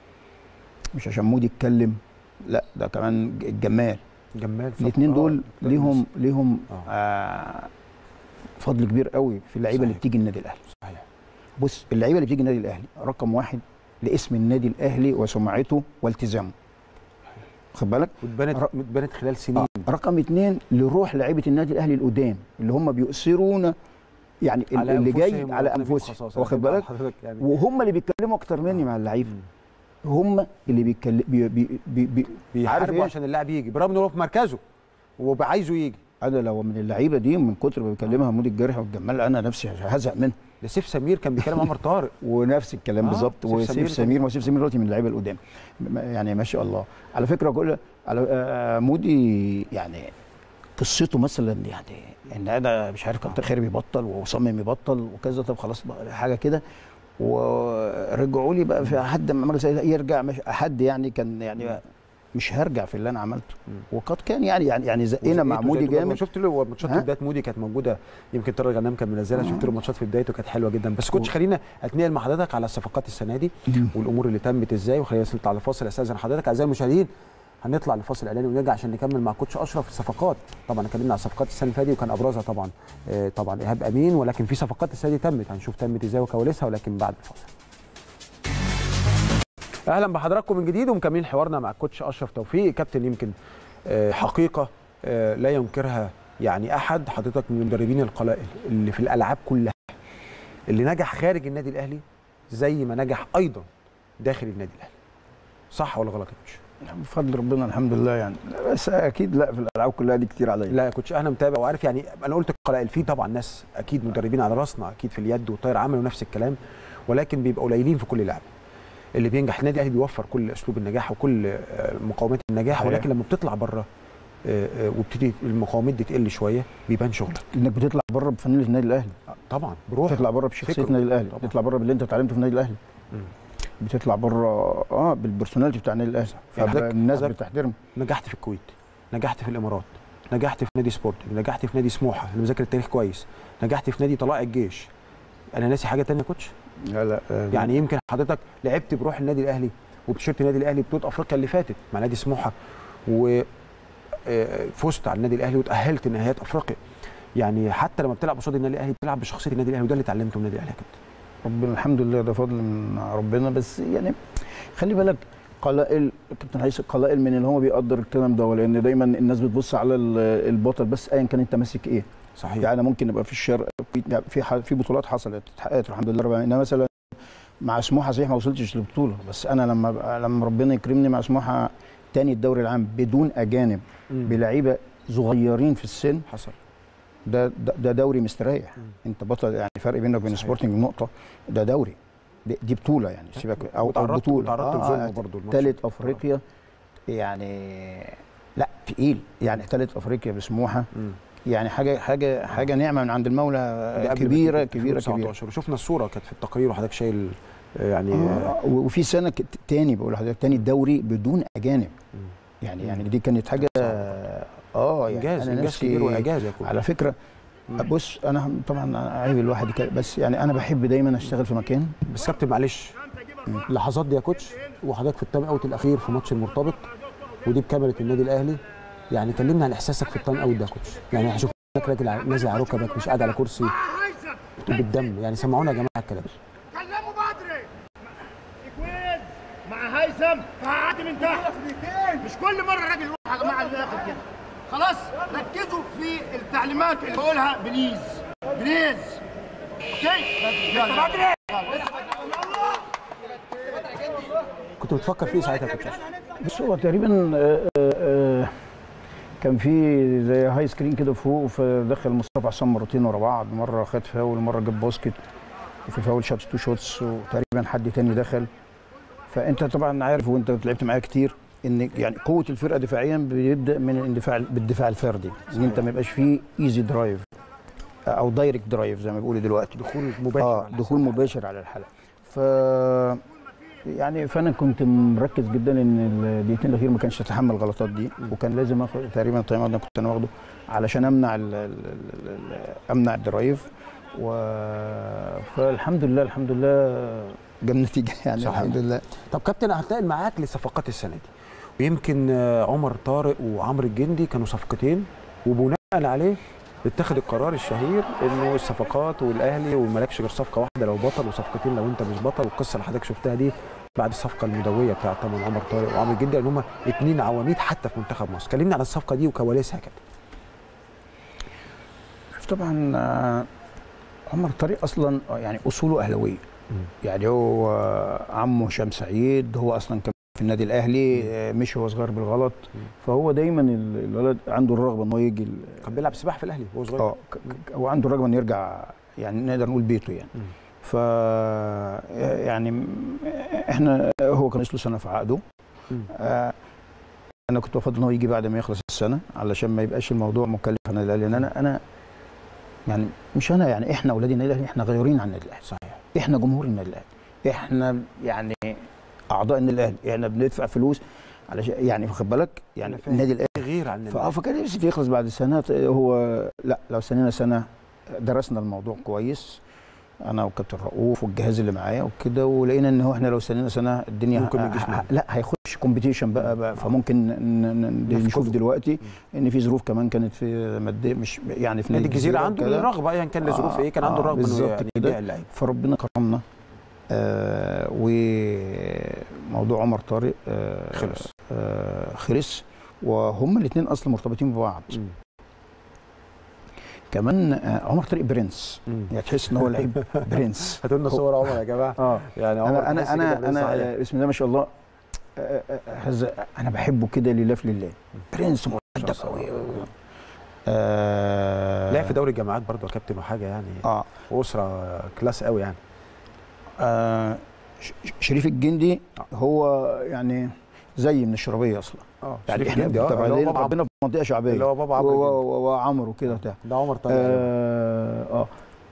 مش عشان مودي يتكلم لا ده كمان ج- الجمال جمال صح. الاثنين آه، دول ده ليهم ليهم آه. آه فضل كبير قوي في اللعيبه اللي صحيح. بتيجي النادي الاهلي صحيح بص اللعيبه اللي بتيجي النادي الاهلي رقم واحد لاسم النادي الاهلي وسمعته والتزامه خد بالك واتبنت ر- اتبنت خلال سنين آه. رقم اثنين لروح لعيبه النادي الاهلي القدام اللي هم بيؤثرون يعني ال- على اللي جاي أنفسهم على وربنا فيهم انفسهم خصاصة. واخد أنا بالك حضرتك يعني وهم اللي بيتكلموا اكتر مني مع اللعيبه هم اللي بيتكلم بي بي بي بي عارف بيحاربوا إيه؟ عشان اللاعب يجي برغم ان هو في مركزه وعايزه يجي انا لو من اللعيبه دي من كتر ما بيكلمها مودي الجرح والجمال انا نفسي هزهق منه ده سيف سمير كان بيكلم عمر طارق ونفس الكلام آه، آه بالظبط سيف سمير وسيف سمير ما سيف سمير دلوقتي من اللعيبه القدام م- يعني ما شاء الله على فكره كل على آه، مودي يعني قصته مثلا يعني ان انا مش عارف كان خير بيبطل وصمم يبطل وكذا طب خلاص بقى حاجه كده ورجعوا لي بقى في حد ما مجلس يرجع مش حد يعني كان يعني مش هرجع في اللي انا عملته وقد كان يعني يعني يعني زقنا مع وزقيته مودي وزقيته. جامد شفت له ماتشات في ها؟ بدايه مودي كانت موجوده يمكن طارق غنام كان منزلها شفت له ماتشات في بدايته كانت حلوه جدا بس كنتش خلينا اتنقل مع حضرتك على الصفقات السنه دي والامور اللي تمت ازاي وخلينا نطلع على فاصل استاذن حضرتك اعزائي المشاهدين هنطلع لفاصل اعلاني ونرجع عشان نكمل مع كوتش اشرف الصفقات طبعا اتكلمنا على الصفقات السنه اللي فاتت وكان ابرزها طبعا آه، طبعا ايهاب امين ولكن في صفقات السنه دي تمت هنشوف تمت ازاي وكواليسها ولكن بعد الفاصل اهلا بحضراتكم من جديد ومكملين حوارنا مع الكوتش اشرف توفيق كابتن يمكن آه، حقيقه آه، لا ينكرها يعني احد حضرتك من المدربين القلائل اللي في الالعاب كلها اللي نجح خارج النادي الاهلي زي ما نجح ايضا داخل النادي الاهلي صح ولا غلط يا كوتش بفضل ربنا الحمد لله يعني بس اكيد لا في الالعاب كلها دي كتير عليا لا يا كوتش انا متابع وعارف يعني انا قلت القلائل في طبعا ناس اكيد مدربين على راسنا اكيد في اليد والطايره عملوا نفس الكلام ولكن بيبقوا قليلين في كل لعبه اللي بينجح النادي الاهلي بيوفر كل اسلوب النجاح وكل آه، مقومات النجاح صحيح. ولكن لما بتطلع بره آه، آه، وبتدي المقاومات دي تقل شويه بيبان شغلك انك بتطلع بره بفانيله النادي الاهلي طبعا بروح بتطلع بره بشخصيه فكره. النادي الاهلي طبعا. بتطلع بره باللي انت اتعلمته في النادي الاهلي مم. بتطلع بره اه بالبرسوناليتي بتاع النادي الاهلي يعني حضرتك- فالناس حضرتك- بتحترم نجحت في الكويت نجحت في الامارات نجحت في نادي سبورتنج نجحت في نادي سموحه اللي مذاكر التاريخ كويس نجحت في نادي طلائع الجيش انا ناسي حاجه تانية يا كوتش لا لا آه، يعني يمكن حضرتك لعبت بروح النادي الاهلي وبتيشيرت النادي الاهلي بطوله افريقيا اللي فاتت مع نادي سموحه وفزت على النادي الاهلي وتاهلت نهائيات افريقيا يعني حتى لما بتلعب قصاد النادي الاهلي بتلعب بشخصيه النادي الاهلي وده اللي اتعلمته من النادي الاهلي يا كابتن ربنا الحمد لله ده فضل من ربنا بس يعني خلي بالك قلائل كابتن هيثم قلائل من اللي هو بيقدر الكلام ده لان دايما الناس بتبص على ال- البطل بس ايا كان انت ماسك ايه صحيح يعني ممكن يبقى في الشرق في يعني في ح- في بطولات حصلت اتحققت الحمد لله رب العالمين انما مثلا مع سموحه صحيح ما وصلتش للبطوله بس انا لما أبقى- لما ربنا يكرمني مع سموحه تاني الدوري العام بدون اجانب مم. بلعيبه صغيرين في السن حصل ده ده, ده دوري مستريح مم. انت بطل يعني فرق بينك وبين صحيح. سبورتنج نقطه ده دوري دي, دي بطوله يعني سيبك او او وتعرضت- بطوله وتعرضت لظلم برضه الماتش. ثالث افريقيا يعني لا تقيل يعني ثالث افريقيا بسموحه مم. يعني حاجه حاجه حاجه نعمه من عند ده المولى قبل ما كبيره تيجي في كبيره 2019 كبيره وشفنا الصوره كانت في التقرير وحضرتك شايل آه، يعني آه وفي سنه ك- تاني بقول لحضرتك تاني الدوري بدون اجانب مم. يعني يعني دي كانت حاجه اه يعني انجاز أنا انجاز نفسي- كبير واعجاز يا كوتش على فكره بص انا طبعا عيب الواحد يك- بس يعني انا بحب دايما اشتغل في مكان بس كابتن معلش اللحظات دي يا كوتش وحضرتك في التايم اوت الاخير في ماتش المرتبط ودي بكاميرا النادي الاهلي يعني كلمنا عن احساسك في التايم اوت ده يا كوتش يعني احنا شفناك راجل ع- نازل على ركبك مش قاعد على كرسي بتقول بالدم يعني سمعونا يا جماعه الكلام كلموا بدري كويس مع هيثم فهعدي من تحت مش كل مره الراجل يروح يا جماعه للاخر كده خلاص ركزوا في التعليمات اللي بقولها بليز بليز اوكي لسه بدري كنت بتفكر فيه ساعتها يا كوتش أشرف؟ بص هو تقريبا آه، آه، آه، كان في زي هاي سكرين كده فوق فدخل مصطفى عصام مرتين ورا بعض مره خد فاول مره جاب باسكت وفي فاول شوت تو شوتس وتقريبا حد تاني دخل فانت طبعا عارف وانت لعبت معايا كتير ان يعني قوه الفرقه دفاعيا بيبدا من الاندفاع بالدفاع الفردي ان انت ما يبقاش فيه ايزي درايف او دايركت درايف زي ما بيقولوا دلوقتي دخول مباشر اه على دخول مباشر على الحلقه ف يعني فانا كنت مركز جدا ان الدقيقتين الاخير ما كانش يتحمل الغلطات دي وكان لازم اخد تقريبا التايم اوت ده كنت انا واخده علشان امنع ال ال ال ال امنع الدرايف و فالحمد لله الحمد لله جاب نتيجه يعني صحيح. الحمد لله طب كابتن هتلاقي معاك لصفقات السنه دي ويمكن آه، عمر طارق وعمرو الجندي كانوا صفقتين وبناء عليه اتخذ القرار الشهير انه الصفقات والاهلي ومالكش غير صفقه واحده لو بطل وصفقتين لو انت مش بطل والقصه اللي حضرتك شفتها دي بعد الصفقه المدويه بتاعت طبعا عمر طارق وعمرو الجندي لان هم اثنين عواميد حتى في منتخب مصر كلمني عن الصفقه دي وكواليسها كده طبعا آه، عمر طارق اصلا آه، يعني اصوله اهلاويه يعني هو آه، عمه هشام سعيد هو اصلا كان في النادي الاهلي آه، مشي وهو صغير بالغلط فهو دايما ال- الولد عنده الرغبه ان هو يجي ال- كان بيلعب سباحه في الاهلي وهو صغير اه ك- ك- هو عنده الرغبه انه يرجع يعني نقدر نقول بيته يعني مم. ف يعني م- احنا هو كان له سنه في عقده مم. آه انا كنت بفضل ان هو يجي بعد ما يخلص السنه علشان ما يبقاش الموضوع مكلف على النادي الاهلي لان انا انا يعني مش انا يعني احنا اولاد النادي الاهلي احنا غيورين عن النادي الاهلي صحيح احنا جمهور النادي الاهلي احنا يعني اعضاء النادي الاهلي احنا بندفع فلوس علشان يعني واخد بالك يعني أنا فاهم. النادي الاهلي غير عن النادي فاه فكان نفسي يخلص بعد سنه هو لا لو استنينا سنه درسنا الموضوع كويس انا وكابتن رؤوف والجهاز اللي معايا وكده ولقينا ان هو احنا لو استنينا سنه الدنيا ممكن ما ه- يجيش ه- معانا. لا هيخش كومبيتيشن بقى, بقى فممكن ن- ن- نفقده. نشوف دلوقتي ان في ظروف كمان كانت في ماديه مش يعني في نادي الجزيره عنده وكده. الرغبه ايا كان الظروف ايه كان عنده الرغبه انه بالظبط يعني كده. يبيع اللعيبه فربنا كرمنا آه وموضوع عمر طارق آه خلص. آه خلص وهم الاثنين اصلا مرتبطين ببعض مم. كمان آه عمر طارق برنس مم. يعني تحس ان هو لعيب برنس هاتوا لنا صور عمر يا جماعه اه يعني عمر انا تحس انا كده انا برنس صحيح. انا بسم الله ما شاء الله آه، آه، هذا انا بحبه كده لله في لله برنس مؤدب شاء قوي الله. آه لعب في دوري الجامعات برضه يا كابتن وحاجه يعني اه اسره كلاس قوي يعني آه ش- ش- شريف الجندي هو يعني زي من الشرابيه اصلا اه يعني شريف احنا جندي، اه، اللي هو متبادلين بابا عمرو. ربنا في منطقه شعبيه اللي هو بابا عمرو و- الجندي. و- وعمرو كده وبتاع ده عمر طارق اه اه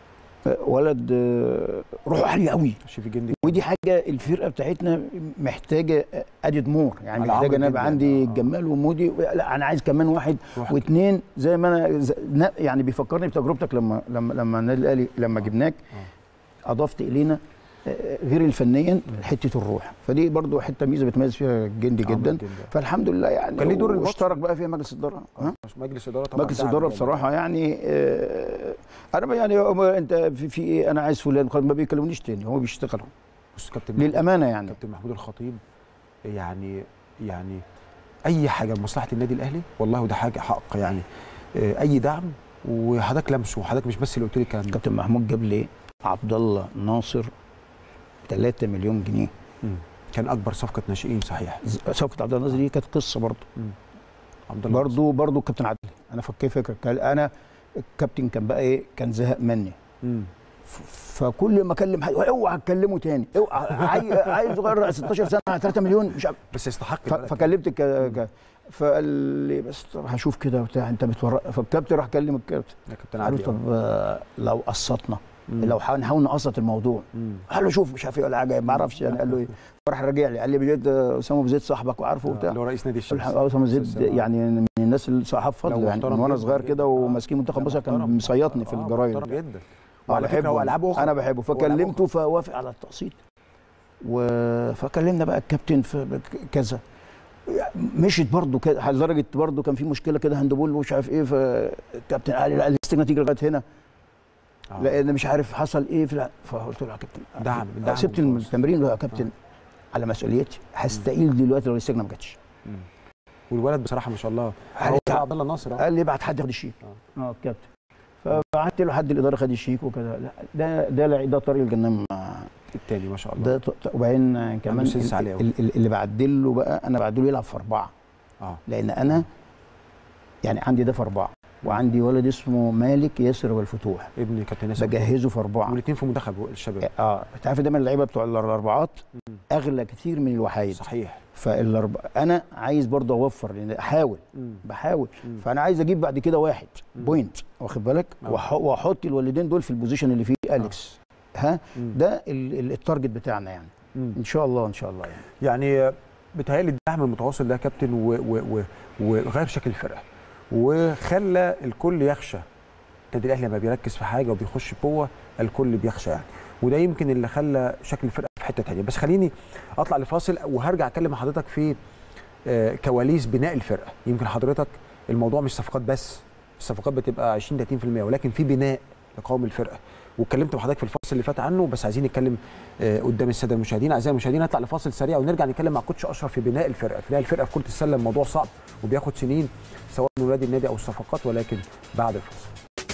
ولد آه، روحه عاليه قوي شريف الجندي ودي حاجه الفرقه بتاعتنا محتاجه ادد مور يعني على عمرو محتاجه انا الجندي يبقى يعني، عندي آه. الجمال ومودي لا انا عايز كمان واحد واحد. واثنين زي ما انا ز- نا- يعني بيفكرني بتجربتك لما لما لما النادي الاهلي لما جبناك اضفت الينا آه، غير الفنيا حته الروح فدي برضو حته ميزه بتميز فيها الجندي عمرو جدا الجندي. فالحمد لله يعني كان ليه دور الماتش؟ واشترك بقى فيها مجلس الاداره ها؟ مجلس اداره طبعا مجلس دعم الاداره جامد. بصراحه يعني آه، انا بقى يعني هم- انت في, في ايه انا عايز فلان خلاص ما بيكلمونيش تاني هم بيشتغلوا بص كابتن للامانه يعني كابتن محمود الخطيب يعني يعني اي حاجه لمصلحه النادي الاهلي والله وده حاجه حق يعني آه، اي دعم وحضرتك لمسه وحضرتك مش بس اللي قلت لي الكلام ده كابتن محمود جاب لي عبد الله ناصر 3 مليون جنيه مم. كان اكبر صفقه ناشئين صحيح ز- صفقه عبد الله ناصر دي كانت قصه برضه عبد الله برضه برضه الكابتن عادل انا فكيت فكره كان انا الكابتن كان بقى ايه كان زهق مني مم. ف- فكل ما اكلم حد اوعى تكلمه تاني اوعى عيل عيل صغير 16 سنه 3 مليون مش عارف بس يستحق ف- فكلمت ك... ك... فقال لي بس طب هشوف كده وبتاع انت بتورق فالكابتن راح كلم الكابتن يا كابتن قال له عادل طب آه، لو قسطنا مم. لو حاول نحاول نقسط الموضوع مم. قال له شوف مش عارف ايه ولا حاجه ما اعرفش يعني قال له ايه فراح راجع لي قال لي بجد آه، اسامه بزيد صاحبك وعارفه وبتاع اللي هو رئيس نادي الشمس قلت له اسامه زيد أسامة. يعني من الناس اللي صحاب فضل لو يعني محترم من وانا جداً صغير جداً. كده آه. وماسكين منتخب مصر كان محترم. مصيطني في آه، الجرايد محترم جدا آه، وعلى فكره هو بحبه. العاب اخرى انا بحبه هو ألعاب فكلمته فوافق على التقسيط و... فكلمنا بقى الكابتن في كذا مشيت برضه كده لدرجه برضه كان في مشكله كده هاندبول ومش عارف ايه فالكابتن قال لي لا الاستجنه تيجي لغايه هنا آه. لان مش عارف حصل ايه في فقلت له يا كابتن دعم دعم سبت ممتاز. التمرين يا كابتن على مسؤوليتي هستقيل دلوقتي لو الاستجنه ما جاتش مم. والولد بصراحه ما شاء الله قال هو لي عبد الله ناصر آه. قال لي ابعت حد ياخد الشيك اه الكابتن فبعت له حد الاداره خد الشيك وكده لا ده ده لع- ده طريق الجنان مع- التاني ما شاء الله ده ط- ط- وبعدين كمان عنده سنس عالي ال- أوي. ال- ال- اللي بعدله بقى انا بعدله يلعب في اربعه اه لان انا يعني عندي ده في اربعه وعندي ولد اسمه مالك ياسر والفتوح ابني كابتن ياسر بجهزه في اربعه والاثنين في منتخب الشباب اه انت عارف دايما اللعيبه بتوع الاربعات اغلى كتير من الوحيد صحيح فالاربعه انا عايز برضه اوفر لان احاول مم. بحاول مم. فانا عايز اجيب بعد كده واحد مم. بوينت واخد بالك آه. وأح- واحط الولدين دول في البوزيشن اللي فيه اليكس ها مم. ده ال- ال- التارجت بتاعنا يعني مم. ان شاء الله ان شاء الله يعني يعني بتهيألي الدعم المتواصل ده يا كابتن و- و- و- وغير شكل الفرقه وخلى الكل يخشى النادي الاهلي لما بيركز في حاجه وبيخش بقوه الكل بيخشى يعني وده يمكن اللي خلى شكل الفرقه في حته ثانيه بس خليني اطلع لفاصل وهرجع اتكلم مع حضرتك في آه، كواليس بناء الفرقه يمكن حضرتك الموضوع مش صفقات بس الصفقات بتبقى 20 30% ولكن في بناء لقوام الفرقه واتكلمت مع حضرتك في الفاصل اللي فات عنه بس عايزين نتكلم آه، قدام الساده المشاهدين اعزائي المشاهدين نطلع لفاصل سريع ونرجع نتكلم مع كوتش اشرف في بناء الفرقه بناء الفرقه في كره السله الموضوع صعب وبياخد سنين سواء من ولاد النادي او الصفقات ولكن بعد الفاصل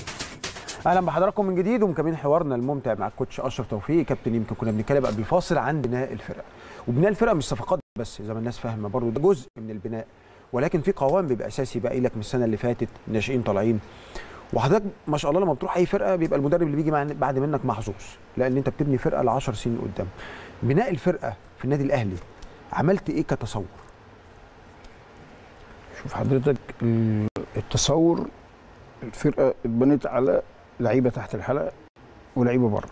اهلا بحضراتكم من جديد ومكملين حوارنا الممتع مع الكوتش اشرف توفيق كابتن يمكن كنا بنتكلم قبل الفاصل عن بناء الفرقه وبناء الفرقه مش صفقات بس زي ما الناس فاهمه برضه ده جزء من البناء ولكن في قوام بيبقى اساسي باقي لك من السنه اللي فاتت ناشئين طالعين وحضرتك ما شاء الله لما بتروح اي فرقه بيبقى المدرب اللي بيجي مع- بعد منك محظوظ لان انت بتبني فرقه ل 10 سنين قدام بناء الفرقه في النادي الاهلي عملت ايه كتصور شوف حضرتك ال- التصور الفرقه اتبنت على لعيبه تحت الحلقه ولعيبه بره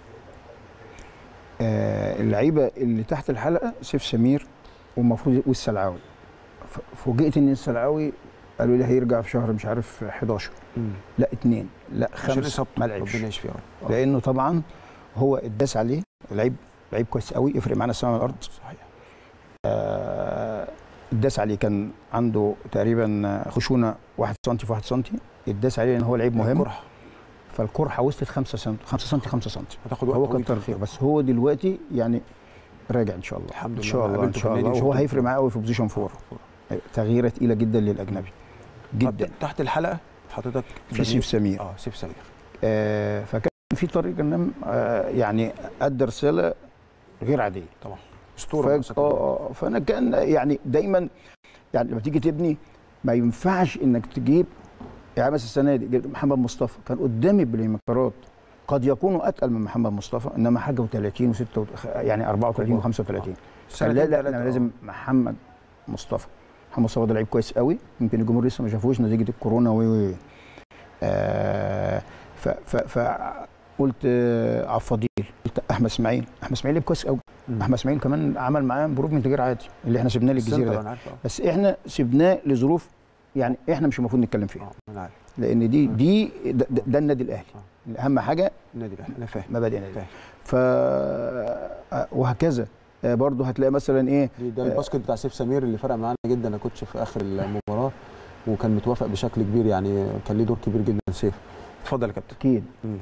آه اللعيبه اللي تحت الحلقه سيف سمير والمفروض والسلعاوي ف- فوجئت ان السلعاوي قالوا لي هيرجع في شهر مش عارف 11 لا اتنين لا عشان خمسه اصابته ما لعبش ربنا يشفيه يا رب لانه طبعا هو اتداس عليه لعيب لعيب كويس قوي يفرق معانا السماء والارض صحيح آه، اتداس عليه كان عنده تقريبا خشونه 1 سم في 1 سم اتداس عليه ان هو لعيب مهم القرحة. فالقرحه وصلت 5 سم 5 سم 5 سم هتاخد وقت هو طويل كتر خير بس هو دلوقتي يعني راجع ان شاء الله الحمد ان لله. شاء الله ان قابلته في شاء النادي الله وهو وشفته هيفرق معاه قوي في بوزيشن 4 تغييره تقيله جدا للاجنبي جدا طب تحت الحلقه حضرتك في سيف سمير اه سيف سمير آه فكان في طريق جنام آه يعني ادى رساله غير عاديه طبعا اسطوره ف... آه فانا كان يعني دايما يعني لما تيجي تبني ما ينفعش انك تجيب يعني مثلا السنه دي جبت محمد مصطفى كان قدامي بليمكرات قد يكونوا اتقل من محمد مصطفى انما حاجه و30 و6 يعني 34 و35 سنتين لا لا تلاتة، انا آه. لازم محمد مصطفى محمد مصطفى ده لعيب كويس قوي يمكن الجمهور لسه ما شافوش نتيجه الكورونا و و آه ف ف ف قلت آه عبد الفضيل قلت احمد اسماعيل احمد اسماعيل لعيب كويس قوي احمد اسماعيل كمان عمل معاه امبروفمنت غير عادي اللي احنا سيبناه للجزيره السنتر ده أنا عارف، آه. بس احنا سيبناه لظروف يعني احنا مش المفروض نتكلم فيها انا عارف لان دي دي ده, ده, ده النادي الاهلي اهم حاجه النادي الاهلي انا فاهم مبادئ النادي فاهم. ف آه، وهكذا آه، برضه هتلاقي مثلا ايه دي- ده الباسكت بتاع سيف سمير اللي فرق معانا جدا انا كنت في اخر المباراه وكان متوافق بشكل كبير يعني كان ليه دور كبير جدا سيف اتفضل يا كابتن اكيد مم.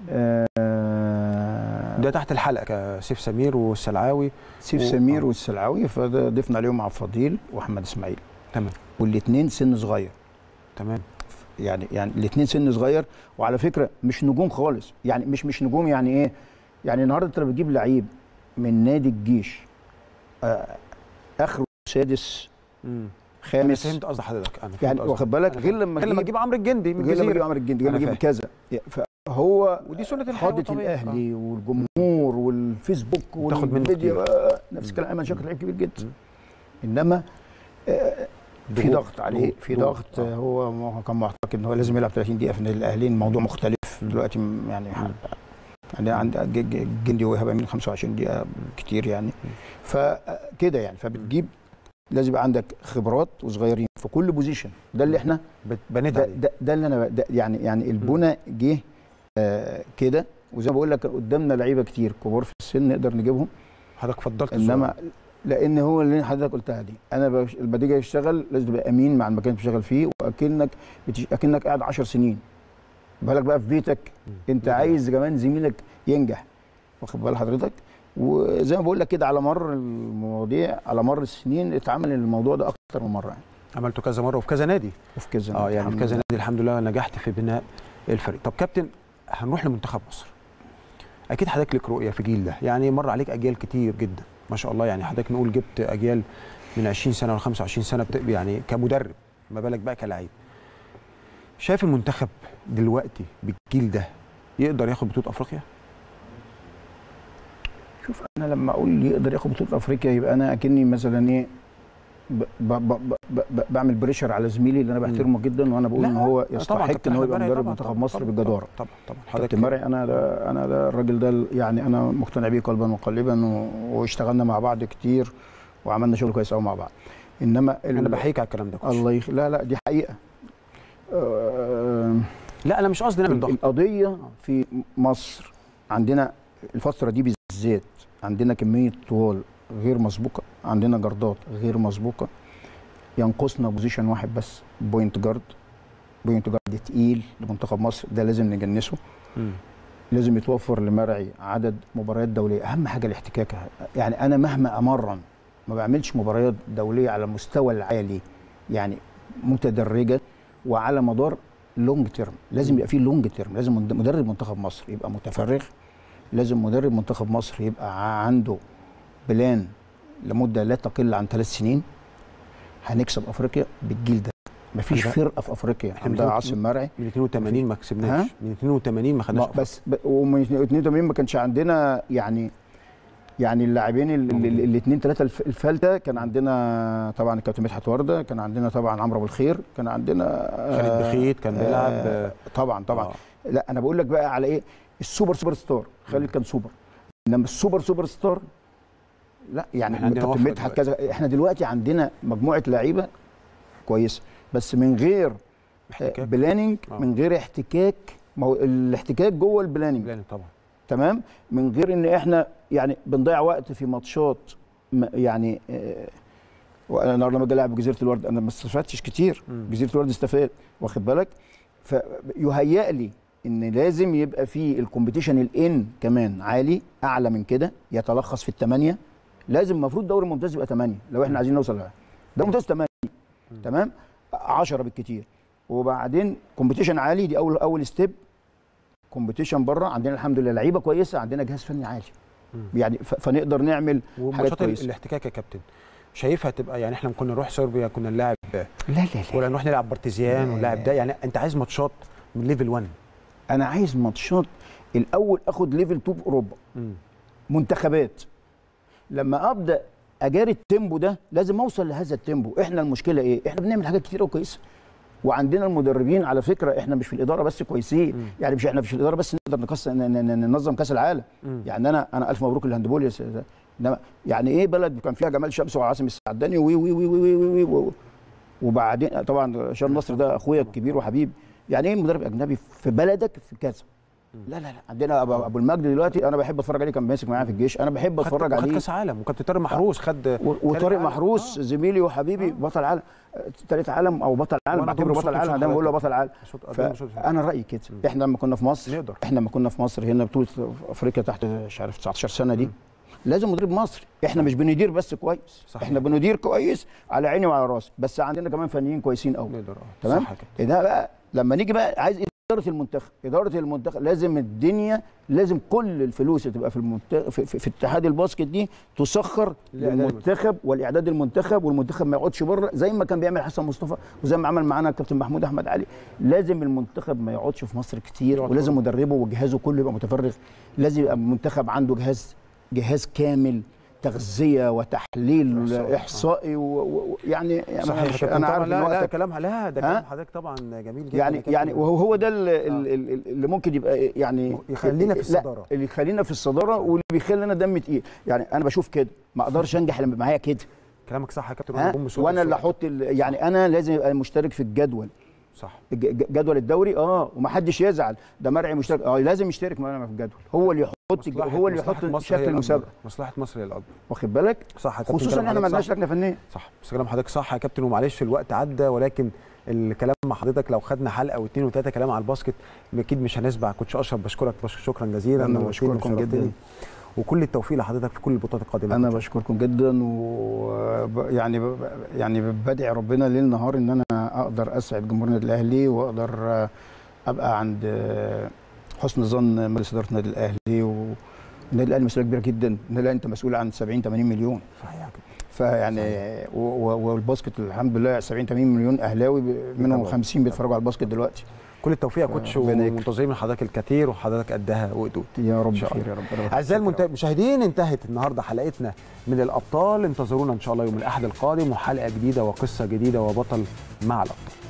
آه ده تحت الحلقه سيف سمير والسلعاوي سيف و- سمير آه. والسلعوي فده ضفنا عليهم عبد الفضيل واحمد اسماعيل تمام والاثنين سن صغير تمام يعني يعني الاثنين سن صغير وعلى فكره مش نجوم خالص يعني مش مش نجوم يعني ايه يعني النهارده انت لما بتجيب لعيب من نادي الجيش آه اخره سادس امم انا خامس فهمت قصد حضرتك انا فهمت يعني قصدك. واخد بالك أنا غير فهمت. لما غير لما تجيب عمرو الجندي من غير لما الجزيره تجيب عمرو الجندي غير أنا لما تجيب فاهم. كذا فهو ودي سنه الحياه خاضت والطبيعة. الاهلي والجمهور والفيسبوك تاخد منه والفيديو كتير. آه، نفس الكلام ايمن شاكر لعيب كبير جدا انما آه، في ضغوط، ضغط عليه ضغوط، في ضغوط. ضغط آه، هو م- كان معتقد ان هو لازم يلعب 30 دقيقه في النادي الاهلي الموضوع مختلف دلوقتي م- يعني عندي عندي ج- ج- جندي وهبه من 25 دقيقه كتير يعني فكده يعني فبتجيب لازم يبقى عندك خبرات وصغيرين في كل بوزيشن ده اللي احنا بنيت ده, عليه. ده, ده اللي انا ده يعني يعني البنى جه آه كده وزي ما بقول لك كان قدامنا لعيبه كتير كبار في السن نقدر نجيبهم حضرتك فضلت انما لان هو اللي حضرتك قلتها دي انا بش- لما تيجي اشتغل لازم تبقى امين مع المكان اللي بتشتغل فيه واكنك بتش... اكنك قاعد 10 سنين بالك بقى في بيتك انت عايز كمان زميلك ينجح واخد بال حضرتك وزي ما بقول لك كده على مر المواضيع على مر السنين اتعمل الموضوع ده اكتر من مره يعني عملته كذا مره وفي كذا نادي وفي كذا اه نادي، يعني في الحمد كذا لله. نادي الحمد لله نجحت في بناء الفريق طب كابتن هنروح لمنتخب مصر اكيد حضرتك لك رؤيه في جيل ده يعني مر عليك اجيال كتير جدا ما شاء الله يعني حضرتك نقول جبت اجيال من 20 سنه ولا 25 سنه بت... يعني كمدرب ما بالك بقى كلاعب شايف المنتخب دلوقتي بالجيل ده يقدر ياخد بطوله افريقيا شوف انا لما اقول يقدر ياخد بطوله افريقيا يبقى انا اكني مثلا ايه ب ب ب ب ب بعمل بريشر على زميلي اللي انا بحترمه جدا وانا بقول لا، ان هو طبعاً، يستحق كابتن ان هو أحمد يبقى مرعي مدرب طبعاً، منتخب طبعاً، مصر طبعاً، بالجداره طبعا طبعا كابتن مرعي انا ده انا ده الراجل ده يعني انا مقتنع بيه قلبا وقالبا و- واشتغلنا مع بعض كتير وعملنا شغل كويس قوي مع بعض انما ال- انا بحييك على الكلام ده كويس. الله يخ... لا لا دي حقيقه آه، لا انا مش قصدي نعمل ضغط القضيه في مصر عندنا الفتره دي بالذات عندنا كميه طوال غير مسبوقه عندنا جردات غير مسبوقه ينقصنا بوزيشن واحد بس بوينت جارد بوينت جارد تقيل لمنتخب مصر ده لازم نجنسه مم. لازم يتوفر لمرعي عدد مباريات دوليه اهم حاجه الاحتكاك يعني انا مهما امرن ما بعملش مباريات دوليه على المستوى العالي يعني متدرجه وعلى مدار لونج تيرم لازم يبقى فيه لونج تيرم لازم مد- مدرب منتخب مصر يبقى متفرغ لازم مدرب منتخب مصر يبقى ع- عنده بلان لمده لا تقل عن ثلاث سنين هنكسب افريقيا بالجيل ده مفيش أنا- فرقه في افريقيا إحنا عندها بنقول- عاصم مرعي من 82 ما كسبناش ها؟ من 82 ما خدناش ما بس ب... ومن 82 ما كانش عندنا يعني يعني اللاعبين الاثنين ثلاثه الفلته كان عندنا طبعا الكابتن مدحت ورده كان عندنا طبعا عمرو ابو الخير كان عندنا خالد آه، بخيت كان بيلعب آه، آه، طبعا طبعا لا انا بقول لك بقى على ايه السوبر سوبر ستار خالد كان سوبر انما السوبر سوبر ستار لا يعني إحنا عندنا كابتن وفرة مدحت كذا احنا دلوقتي عندنا مجموعه لعيبه كويسه بس من غير احتكاك. بلاننج آه. من غير احتكاك ما هو الاحتكاك جوه البلاننج بلاننج طبعا تمام من غير ان احنا يعني بنضيع وقت في ماتشات م- يعني آه، وانا النهارده لما اجي العب جزيره الورد انا ما استفدتش كتير جزيره الورد استفاد واخد بالك فيهيأ لي ان لازم يبقى في الكومبيتيشن الان كمان عالي اعلى من كده يتلخص في الثمانيه لازم المفروض دوري الممتاز يبقى ثمانيه لو احنا عايزين نوصل لها دوري ممتاز ثمانيه تمام 10 بالكتير وبعدين كومبيتيشن عالي دي اول اول ستيب كومبيتيشن بره عندنا الحمد لله لعيبه كويسه عندنا جهاز فني عالي يعني ف- فنقدر نعمل حاجات وماتشات ال- كويسه الاحتكاك يا كابتن شايفها تبقى يعني احنا كنا نروح صربيا كنا نلاعب لا لا لا ولا نروح نلعب بارتيزيان لا، ونلاعب ده يعني انت عايز ماتشات من ليفل 1 انا عايز ماتشات الاول اخد ليفل 2 في اوروبا منتخبات لما ابدا اجاري التيمبو ده لازم اوصل لهذا التيمبو احنا المشكله ايه احنا بنعمل حاجات كتير وكويسه وعندنا المدربين على فكره احنا مش في الاداره بس كويسين يعني مش احنا مش في الاداره بس نقدر نكس ن- ن- ن- ننظم كاس العالم مم. يعني انا انا الف مبروك الهاندبول يا سيدة. انما يعني ايه بلد كان فيها جمال شمس وعاصم السعداني وي وي وي وي وي, وي, وي وبعدين طبعا هشام نصر ده اخويا الكبير وحبيب يعني ايه مدرب اجنبي في بلدك في كذا لا لا لا عندنا ابو أبو المجد دلوقتي انا بحب اتفرج عليه كان ماسك معايا في الجيش انا بحب اتفرج خد عليه كاس عالم وكابتن طارق محروس خد و- وطارق تالت عالم. محروس زميلي وحبيبي بطل عالم ثالث عالم او بطل عالم وأنا بعتبره ضمن بطل صوت عالم دايما بقول له حضرتك. بطل عالم صوت- أضم صوت فانا رايي كده احنا لما كنا في مصر نقدر. احنا لما كنا في مصر هنا بطوله افريقيا تحت مش عارف 19 سنه دي لازم مدرب مصري احنا مش بندير بس كويس صحيح. احنا بندير كويس على عيني وعلى راسي بس عندنا كمان فنيين كويسين قوي نقدر اه تمام صح يا كابتن. ده بقى لما نيجي بقى عايز اداره المنتخب اداره المنتخب لازم الدنيا لازم كل الفلوس اللي تبقى في المنتخب في, في, في اتحاد الباسكت دي تسخر لإعداد للمنتخب والاعداد المنتخب والمنتخب ما يقعدش بره زي ما كان بيعمل حسن مصطفى وزي ما عمل معانا الكابتن محمود احمد علي لازم المنتخب ما يقعدش في مصر كتير ولازم مدربه وجهازه كله يبقى متفرغ لازم يبقى المنتخب عنده جهاز جهاز كامل تغذيه وتحليل احصائي ويعني يعني صحيح يا مش- كابتن انا طبعا عارف لا إن لا وقتك كلام لا ده ها؟ كلام حضرتك طبعا جميل جدا يا يعني كابتن. يعني وهو هو ده ال- ال- ال- اللي ممكن يبقى يعني يخلينا في لا، الصدارة. اللي يخلينا في الصداره واللي بيخلينا دم تقيل يعني انا بشوف كده ما اقدرش انجح لما يبقى معايا كده كلامك صح يا كابتن ها وأنا بضم صوت وانا اللي الصوت. احط ال- يعني انا لازم ابقى مشترك في الجدول صح الج- ج- جدول الدوري اه ومحدش يزعل ده مرعي مشترك اه لازم يشترك معانا في الجدول هو اللي يحط الج- مصلحة- هو اللي مصلحة يحط مصر هي شكل الأكبر. المسابقه مصلحه مصر هي الاكبر واخد بالك صح يا كابتن خصوصا كلام ان احنا ما حضرتك عندناش صح. لجنه فنيه صح بس كلام حضرتك صح يا كابتن ومعلش الوقت عدى ولكن الكلام مع حضرتك لو خدنا حلقه واثنين وثلاثه كلام على الباسكت اكيد مش هنسبع كوتش اشرف بشكرك بش- شكرا جزيلا أنا نورتني بشكركم وشرفتني. جداً. وكل التوفيق لحضرتك في كل البطولات القادمه انا بشكركم جدا ويعني ب... يعني بدعي ربنا ليل نهار ان انا اقدر اسعد جمهور النادي الاهلي واقدر آه، ابقى عند آه، حسن ظن مجلس اداره النادي الاهلي والنادي الاهلي مسؤوليه كبيره جدا النادي الاهلي انت مسؤول عن 70 80 مليون صحيح فيعني و- و- والباسكت الحمد لله 70 80 مليون اهلاوي ب- منهم طبعاً. 50 بيتفرجوا على الباسكت دلوقتي كل التوفيق يا كوتش ربنا يكرم. ومنتظرين من حضرتك الكثير وحضرتك قدها وقدود يا رب إن شاء خير الله. يا رب ربنا اعزائي المنت- المشاهدين انتهت النهارده حلقتنا من الابطال انتظرونا ان شاء الله يوم الاحد القادم وحلقه جديده وقصه جديده وبطل مع الابطال